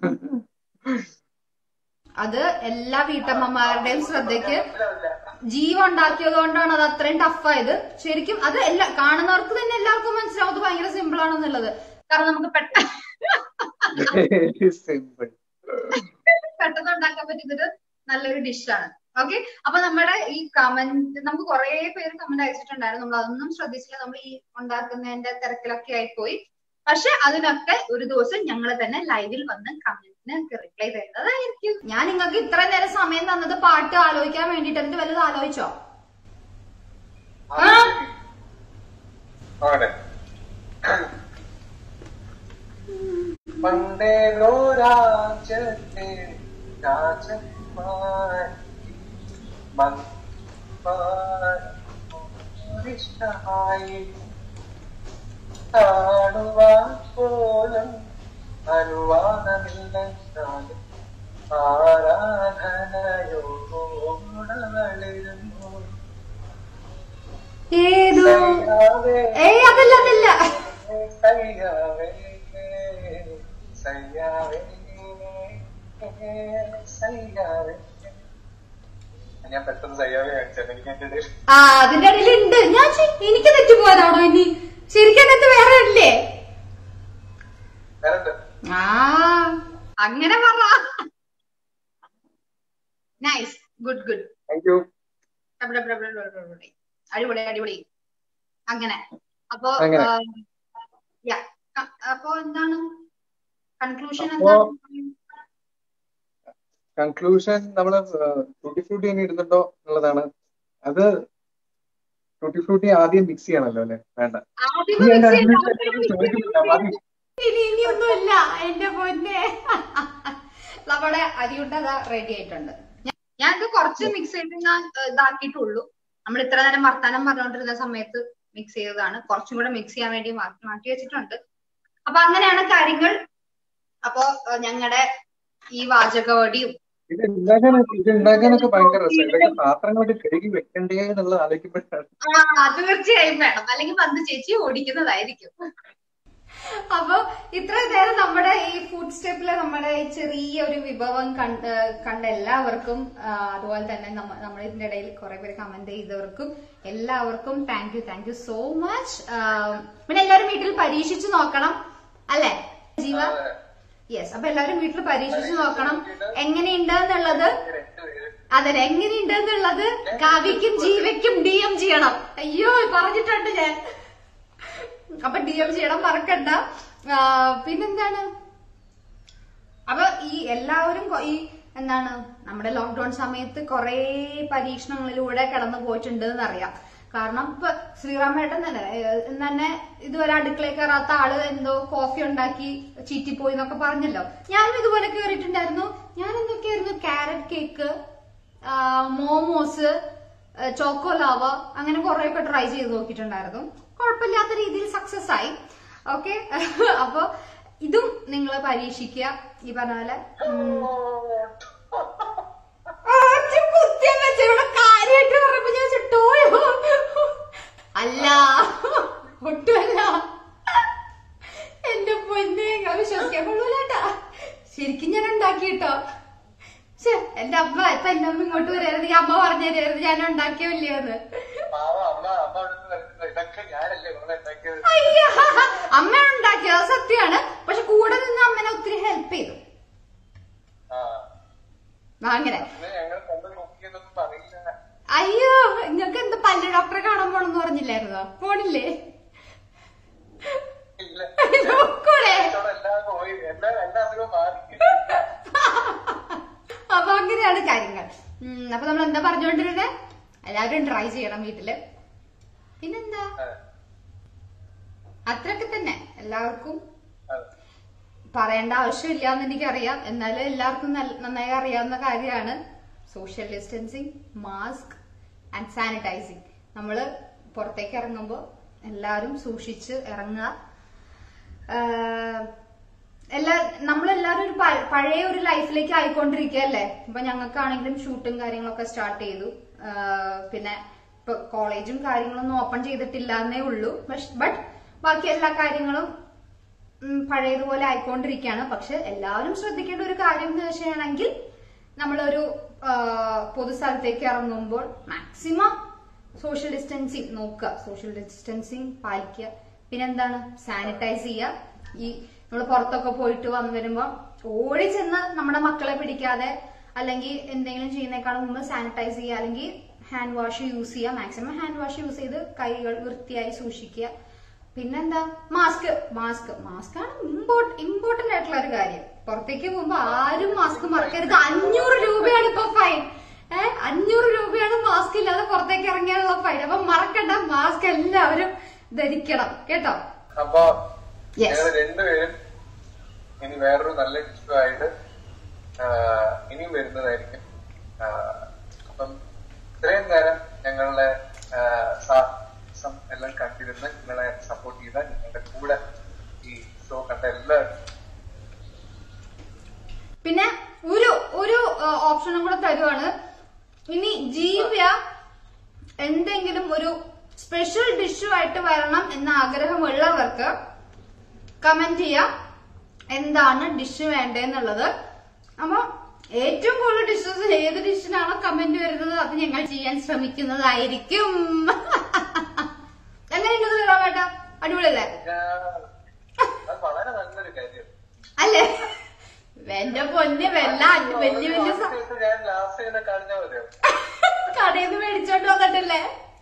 Speaker 1: അത് എല്ലാ വീട്ടമ്മമാരുടെയും ശ്രദ്ധയ്ക്ക് ജീവ ഉണ്ടാക്കിയത് കൊണ്ടാണ് അത് അത്രയും ടഫായത് ശരിക്കും അത് എല്ലാ കാണുന്നവർക്ക് തന്നെ എല്ലാവർക്കും മനസ്സിലാവും അത് ഭയങ്കര സിമ്പിൾ ആണെന്നുള്ളത് കാരണം നമുക്ക് പെട്ടെന്ന്
Speaker 3: സിമ്പിൾ
Speaker 1: പെട്ടെന്ന് ഉണ്ടാക്കാൻ പറ്റുന്നൊരു നല്ലൊരു ഡിഷാണ് ഓക്കെ അപ്പൊ നമ്മുടെ ഈ കമന്റ് നമുക്ക് കുറെ പേര് കമന്റ് അയച്ചിട്ടുണ്ടായിരുന്നു നമ്മൾ അതൊന്നും ശ്രദ്ധിച്ചില്ല നമ്മൾ ഈ ഉണ്ടാക്കുന്നതിന്റെ തിരക്കിലൊക്കെ ആയിപ്പോയി പക്ഷെ അതിനൊക്കെ ഒരു ദിവസം ഞങ്ങൾ തന്നെ ലൈവിൽ വന്ന് കമന്റിന് റിപ്ലൈ തരുന്നതായിരിക്കും ഞാൻ നിങ്ങൾക്ക് ഇത്ര നേരം സമയം തന്നത് പാട്ട് ആലോചിക്കാൻ വേണ്ടിട്ട് എന്നിട്ട് വല്ലതും ആലോചിച്ചോ
Speaker 2: അങ്ങനെ പണ്ടേതോ രാജ്യത്തെ രാജകുമാരി മന്ദിഷ്ടമായി കാണുവാൻ പോലും അനുവാദമില്ലാതെ ആരാധനയോടവളിരുന്നു
Speaker 1: ഏതോ
Speaker 2: സയ്യാവേ
Speaker 1: ഏയ് അതല്ല അതല്ല
Speaker 2: സയ്യാവേ സയ്യാവേ സയ്യാവേ ഞാൻ പെട്ടെന്ന് സയ്യാവെ കാണിച്ചത് എനിക്ക് എന്റെ ഇടയിൽ
Speaker 1: ആ അതിന്റെ ഇടയിൽ ഉണ്ട് ഞാൻ ചി- എനിക്ക് തെറ്റുപോയതാണോ ഇനി ശരിക്കും അതിനകത്ത് വേറെ ഇല്ലേ
Speaker 2: വേറെ ഉണ്ട്.
Speaker 1: ആ അങ്ങനെ പറ nice good good
Speaker 3: thank you
Speaker 1: അടിപൊളി അടിപൊളി അങ്ങനെ അപ്പൊ
Speaker 3: അങ്ങനെ.
Speaker 1: ആ, yeah. ക- അപ്പൊ എന്താണ് കൺക്ലൂഷൻ
Speaker 3: അപ്പോ-
Speaker 1: എന്താണ്
Speaker 3: കൺക്ലൂഷൻ നമ്മള് ടൂട്ടി ഫ്രൂട്ടി ഇനി ഇടുന്നുണ്ടോ എന്നുള്ളതാണ് അത് ടൂട്ടി ഫ്രൂട്ടി ആദ്യം മിക്സ് ചെയ്യണമല്ലോ അല്ലെ വേണ്ട
Speaker 1: ആദ്യം
Speaker 3: നീ എന്റെ
Speaker 1: mix ചെയ്യണ്ട,
Speaker 3: അഡ്മിഷൻ ചോദിക്കുന്നില്ല മതി
Speaker 1: ഇനി ഇനിയൊന്നുമില്ല എന്റെ പൊന്നെ നമ്മുടെ അരിയുണ്ട റെഡി ആയിട്ടുണ്ട് ഞാൻ- ഞാനിത് കുറച്ച് മിക്സ് ചെയ്ത് ഞാൻ ഏഹ്, ഇതാക്കിയിട്ടുള്ളൂ നമ്മൾ ഇത്ര നേരം വർത്താനം പറഞ്ഞുകൊണ്ടിരുന്ന സമയത്ത് മിക്സ് ചെയ്തതാണ് കുറച്ചും കൂടെ മിക്സ് ചെയ്യാൻ വേണ്ടി മാറ്റി മാറ്റി വെച്ചിട്ടുണ്ട് അപ്പൊ അങ്ങനെയാണ് കാര്യങ്ങൾ അപ്പൊ ഞങ്ങളുടെ ഈ വാചകവടിയും
Speaker 3: ഇത് ഉണ്ടാക്കാനൊക്കെ ഇത് ഉണ്ടാക്കാനൊക്കെ ഭയങ്കര രസം ഇതൊക്കെ പാത്രങ്ങളൊക്കെ കഴുകി വെക്കണ്ടേ എന്നുള്ളത് ആലോചിക്കുമ്പോഴാണ്
Speaker 1: ആ തീർച്ചയായും വേണം അല്ലെങ്കിൽ വന്ന് ചേച്ചി ഓടിക്കുന്നതായിരിക്കും അപ്പൊ ഇത്ര നേരം നമ്മുടെ ഈ ഫുഡ് സ്റ്റെപ്പില് നമ്മുടെ ഈ ചെറിയ ഒരു വിഭവം കണ്ട് കണ്ട എല്ലാവർക്കും ആ, അതുപോലെ തന്നെ നമ്മ- നമ്മുടെ ഇതിന്റെ ഇടയിൽ കുറെ പേര് കമന്റ് ചെയ്തവർക്കും എല്ലാവർക്കും thank you thank you so much പിന്നെ എല്ലാവരും വീട്ടിൽ പരീക്ഷിച്ചു നോക്കണം അല്ലെ ജീവ യെസ് അപ്പൊ എല്ലാവരും വീട്ടിൽ പരീക്ഷിച്ചു നോക്കണം എങ്ങനെയുണ്ട് എന്നുള്ളത്
Speaker 2: രണ്ടുപേരും
Speaker 1: അതെ എങ്ങനെയുണ്ട് എന്നുള്ളത് കാവ്യക്കും ജീവയ്ക്കും ഡി എം ചെയ്യണം അയ്യോ പറഞ്ഞിട്ടുണ്ട് ഞാൻ അപ്പൊ ഡി എം ചെയ്യണം മറക്കണ്ട ആ, പിന്നെന്താണ് അപ്പൊ ഈ എല്ലാവരും കൊ- ഈ എന്താണ് നമ്മുടെ ലോക്ക്ഡൌൺ സമയത്ത് കുറെ പരീക്ഷണങ്ങളിലൂടെ കടന്നു പോയിട്ടുണ്ട് എന്നറിയാം കാരണം ഇപ്പൊ ശ്രീറാമേട്ടൻ തന്നെ ഏഹ്, തന്നെ ഇതുവരെ അടുക്കളയിൽ കയറാത്ത ആള് എന്തോ കോഫി ഉണ്ടാക്കി ചീറ്റിപ്പോയി എന്നൊക്കെ പറഞ്ഞല്ലോ ഞാനും ഇതുപോലെ കയറിയിട്ടുണ്ടായിരുന്നു ഞാൻ എന്തൊക്കെയായിരുന്നു carrot cake momos choco lava അങ്ങനെ കുറെ ഒക്കെ ട്രൈ ചെയ്ത് നോക്കിയിട്ടുണ്ടായിരുന്നു കുഴപ്പമില്ലാത്ത രീതിയിൽ സക്സസ് ആയി ഓക്കെ അപ്പൊ ഇതും നിങ്ങൾ പരീക്ഷിക്കുക ഈ പറഞ്ഞ പോലെ ഉം, ആദ്യ കുത്തിയം വെച്ച ഇവിടെ കാര്യമായിട്ട് പറഞ്ഞപ്പോ ഞാൻ ചുട്ടോയോ അല്ല ഒട്ടുമല്ല എന്റെ പൊന്നെ ഞാൻ വിശ്വസിക്കാൻ കൊള്ളൂലേട്ടാ ശരിക്കും ഞാൻ ഉണ്ടാക്കി കേട്ടോ ശ്ശെ, എന്റെ അമ്മ ഇപ്പൊ എന്റെ അമ്മ ഇങ്ങോട്ട് വരായിരുന്നു അമ്മ പറഞ്ഞു തരായിരുന്നു ഞാൻ ഉണ്ടാക്കിയല്ലേന്ന്
Speaker 2: പാവം അമ്മ അമ്മ അവിടെ നിന്ന് വരുന്നത് ഇതൊക്കെ ഞാനല്ലേ ഇവിടെ ഉണ്ടാക്കിയത്
Speaker 1: അയ്യ അമ്മയാണ് ഉണ്ടാക്കിയത് അത് സത്യമാണ് പക്ഷെ കൂടെ നിന്ന് അമ്മനെ ഒത്തിരി ഹെൽപ്പ് ചെയ്തു
Speaker 2: ആ
Speaker 1: ആ, അങ്ങനെ
Speaker 2: പിന്നെ ഞങ്ങൾ കണ്ട് നോക്കിയെന്നൊന്നും അറിയില്ല
Speaker 1: അയ്യോ നിങ്ങൾക്ക് എന്ത് പല്ല് ഡോക്ടറെ കാണാൻ പോണെന്ന് പറഞ്ഞില്ലായിരുന്നോ പോണില്ലേ
Speaker 2: ഇല്ല
Speaker 1: നോക്കൂടെ
Speaker 2: ഇവിടെ എല്ലാം പോയി എല്ലാ എല്ലാ അസുഖവും മാറി
Speaker 1: അപ്പൊ അങ്ങനെയാണ് കാര്യങ്ങൾ ഉം, അപ്പൊ നമ്മൾ എന്താ പറഞ്ഞുകൊണ്ടിരുന്നത് എല്ലാവരും ട്രൈ ചെയ്യണം വീട്ടില് പിന്നെന്താ
Speaker 2: അതെ
Speaker 1: അത്രയൊക്കെ തന്നെ എല്ലാവർക്കും
Speaker 2: അതെ
Speaker 1: പറയേണ്ട ആവശ്യമില്ല എന്ന് എനിക്കറിയാം എന്നാലും എല്ലാവർക്കും നല്ല- നന്നായി അറിയാവുന്ന കാര്യമാണ് social distancing mask and sanitising നമ്മൾ പുറത്തേക്ക് ഇറങ്ങുമ്പോൾ എല്ലാവരും സൂക്ഷിച്ച് ഇറങ്ങുക ആഹ് എല്ലാ നമ്മളെല്ലാവരും ഒരു പ- പഴയ ഒരു ലൈഫിലേക്ക് ആയിക്കൊണ്ടിരിക്കുകയല്ലേ ഇപ്പൊ ഞങ്ങൾക്കാണെങ്കിലും ഷൂട്ടും കാര്യങ്ങളൊക്കെ സ്റ്റാർട്ട് ചെയ്തു ആഹ് പിന്നെ ഇപ്പൊ കോളേജും കാര്യങ്ങളൊന്നും ഓപ്പൺ ചെയ്തിട്ടില്ല എന്നേ ഉള്ളൂ ബട്ട് ബാക്കി എല്ലാ കാര്യങ്ങളും ഉം, പഴയതുപോലെ ആയിക്കൊണ്ടിരിക്കുകയാണ് പക്ഷെ എല്ലാവരും ശ്രദ്ധിക്കേണ്ട ഒരു കാര്യം എന്ന് വെച്ചാണെങ്കിൽ നമ്മളൊരു ആ, പൊതുസ്ഥലത്തേക്ക് ഇറങ്ങുമ്പോൾ മാക്സിമം സോഷ്യൽ ഡിസ്റ്റൻസിങ് നോക്കുക സോഷ്യൽ ഡിസ്റ്റൻസിങ് പാലിക്കുക പിന്നെന്താണ് സാനിറ്റൈസ് ചെയ്യുക ഈ നമ്മൾ പുറത്തൊക്കെ പോയിട്ട് വന്നു വരുമ്പോൾ ഓടി ചെന്ന് നമ്മുടെ മക്കളെ പിടിക്കാതെ അല്ലെങ്കിൽ എന്തെങ്കിലും ചെയ്യുന്നേക്കാളും മുമ്പ് സാനിറ്റൈസ് ചെയ്യുക അല്ലെങ്കിൽ ഹാൻഡ് വാഷ് യൂസ് ചെയ്യുക മാക്സിമം ഹാൻഡ് വാഷ് യൂസ് ചെയ്ത് കൈകൾ വൃത്തിയായി സൂക്ഷിക്കുക പിന്നെന്താ മാസ്ക് മാസ്ക് മാസ്ക് ആണ് ഇമ്പോർട്ട് ഇമ്പോർട്ടന്റ് ആയിട്ടുള്ള ഒരു കാര്യം പുറത്തേക്ക് പോകുമ്പോ ആരും മാസ്ക് മറക്കരുത് അഞ്ഞൂറ് രൂപയാണ് ഇപ്പൊ ഫൈൻ ഏഹ് അഞ്ഞൂറ് രൂപയാണ് മാസ്ക് ഇല്ലാതെ പുറത്തേക്ക് ഇറങ്ങിയാലുള്ള ഫൈൻ അപ്പൊ മറക്കണ്ട മാസ്ക് എല്ലാവരും ധരിക്കണം കേട്ടോ
Speaker 2: അപ്പൊ
Speaker 1: Yes.
Speaker 2: ഞങ്ങൾ രണ്ടുപേരും ഇനി വേറൊരു നല്ല ഇഷ്ടമായിട്ട് ഇനിയും വരുന്നതായിരിക്കും ആ, അപ്പം ഇത്രയും നേരം ഞങ്ങളുടെ ആ, സാഹസം എല്ലാം കണ്ടിരുന്ന് നിങ്ങളെ സപ്പോർട്ട് ചെയ്ത നിങ്ങളുടെ കൂടെ ഈ ഷോ കണ്ട എല്ലാവരും
Speaker 1: പിന്നെ ഒരു ഒരു ഓപ്ഷനും കൂടെ തരുവാണ് ഇനി ജീവ്യ എന്തെങ്കിലും ഒരു സ്പെഷ്യൽ ഡിഷുമായിട്ട് വരണം എന്ന ആഗ്രഹമുള്ളവർക്ക് കമന്റ് ചെയ്യാം എന്താണ് ഡിഷ് വേണ്ടതെന്നുള്ളത് അപ്പൊ ഏറ്റവും കൂടുതൽ ഡിഷസ് ഏത് ഡിഷിനാണോ കമന്റ് വരുന്നത് അത് ഞങ്ങൾ ചെയ്യാൻ ശ്രമിക്കുന്നതായിരിക്കും എങ്ങനെയുണ്ട് വേട്ട അടിപൊളിയല്ലേ
Speaker 2: അത് വളരെ നല്ലൊരു കാര്യം
Speaker 1: അല്ലേ എന്റെ പൊന്നെ വെല്ല വലിയ വലിയ സ-
Speaker 2: ഞാൻ ലാസ്റ്റ് ചെയ്യുന്ന കാണിച്ചാൽ മതിയോ
Speaker 1: കടയിൽ നിന്ന് മേടിച്ചോണ്ട് വന്നിട്ടില്ലേ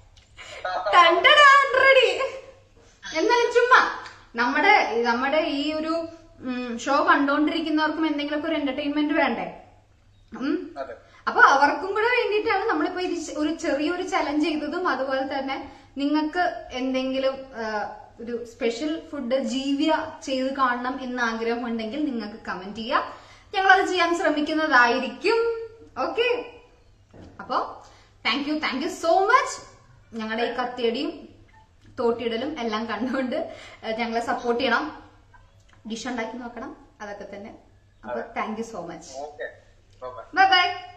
Speaker 1: റെഡി എന്നാലും ചുമ്മാ നമ്മുടെ നമ്മുടെ ഈ ഒരു ഷോ കണ്ടോണ്ടിരിക്കുന്നവർക്കും എന്തെങ്കിലുമൊക്കെ ഒരു എന്റർടൈൻമെന്റ് വേണ്ടേ ഉം.
Speaker 2: അതെ
Speaker 1: അപ്പൊ അവർക്കും കൂടെ വേണ്ടിയിട്ടാണ് നമ്മളിപ്പോ ഇത് ഒരു ചെറിയൊരു ചലഞ്ച് ചെയ്തതും അതുപോലെ തന്നെ നിങ്ങൾക്ക് എന്തെങ്കിലും ആ, ഒരു സ്പെഷ്യൽ ഫുഡ് ജീവ്യ ചെയ്ത് കാണണം എന്ന് ആഗ്രഹമുണ്ടെങ്കിൽ നിങ്ങൾക്ക് കമന്റ് ചെയ്യാം ഞങ്ങൾ അത് ചെയ്യാൻ ശ്രമിക്കുന്നതായിരിക്കും ഓക്കെ അപ്പോ thank you thank you so much ഞങ്ങളുടെ ഈ കത്തിയടിയും തോട്ടിയിടലും എല്ലാം കണ്ടുകൊണ്ട് ആ, ഞങ്ങളെ സപ്പോർട്ട് ചെയ്യണം ഡിഷ് ഉണ്ടാക്കി നോക്കണം അതൊക്കെ തന്നെ അപ്പൊ thank you so much
Speaker 2: okay bye
Speaker 1: bye by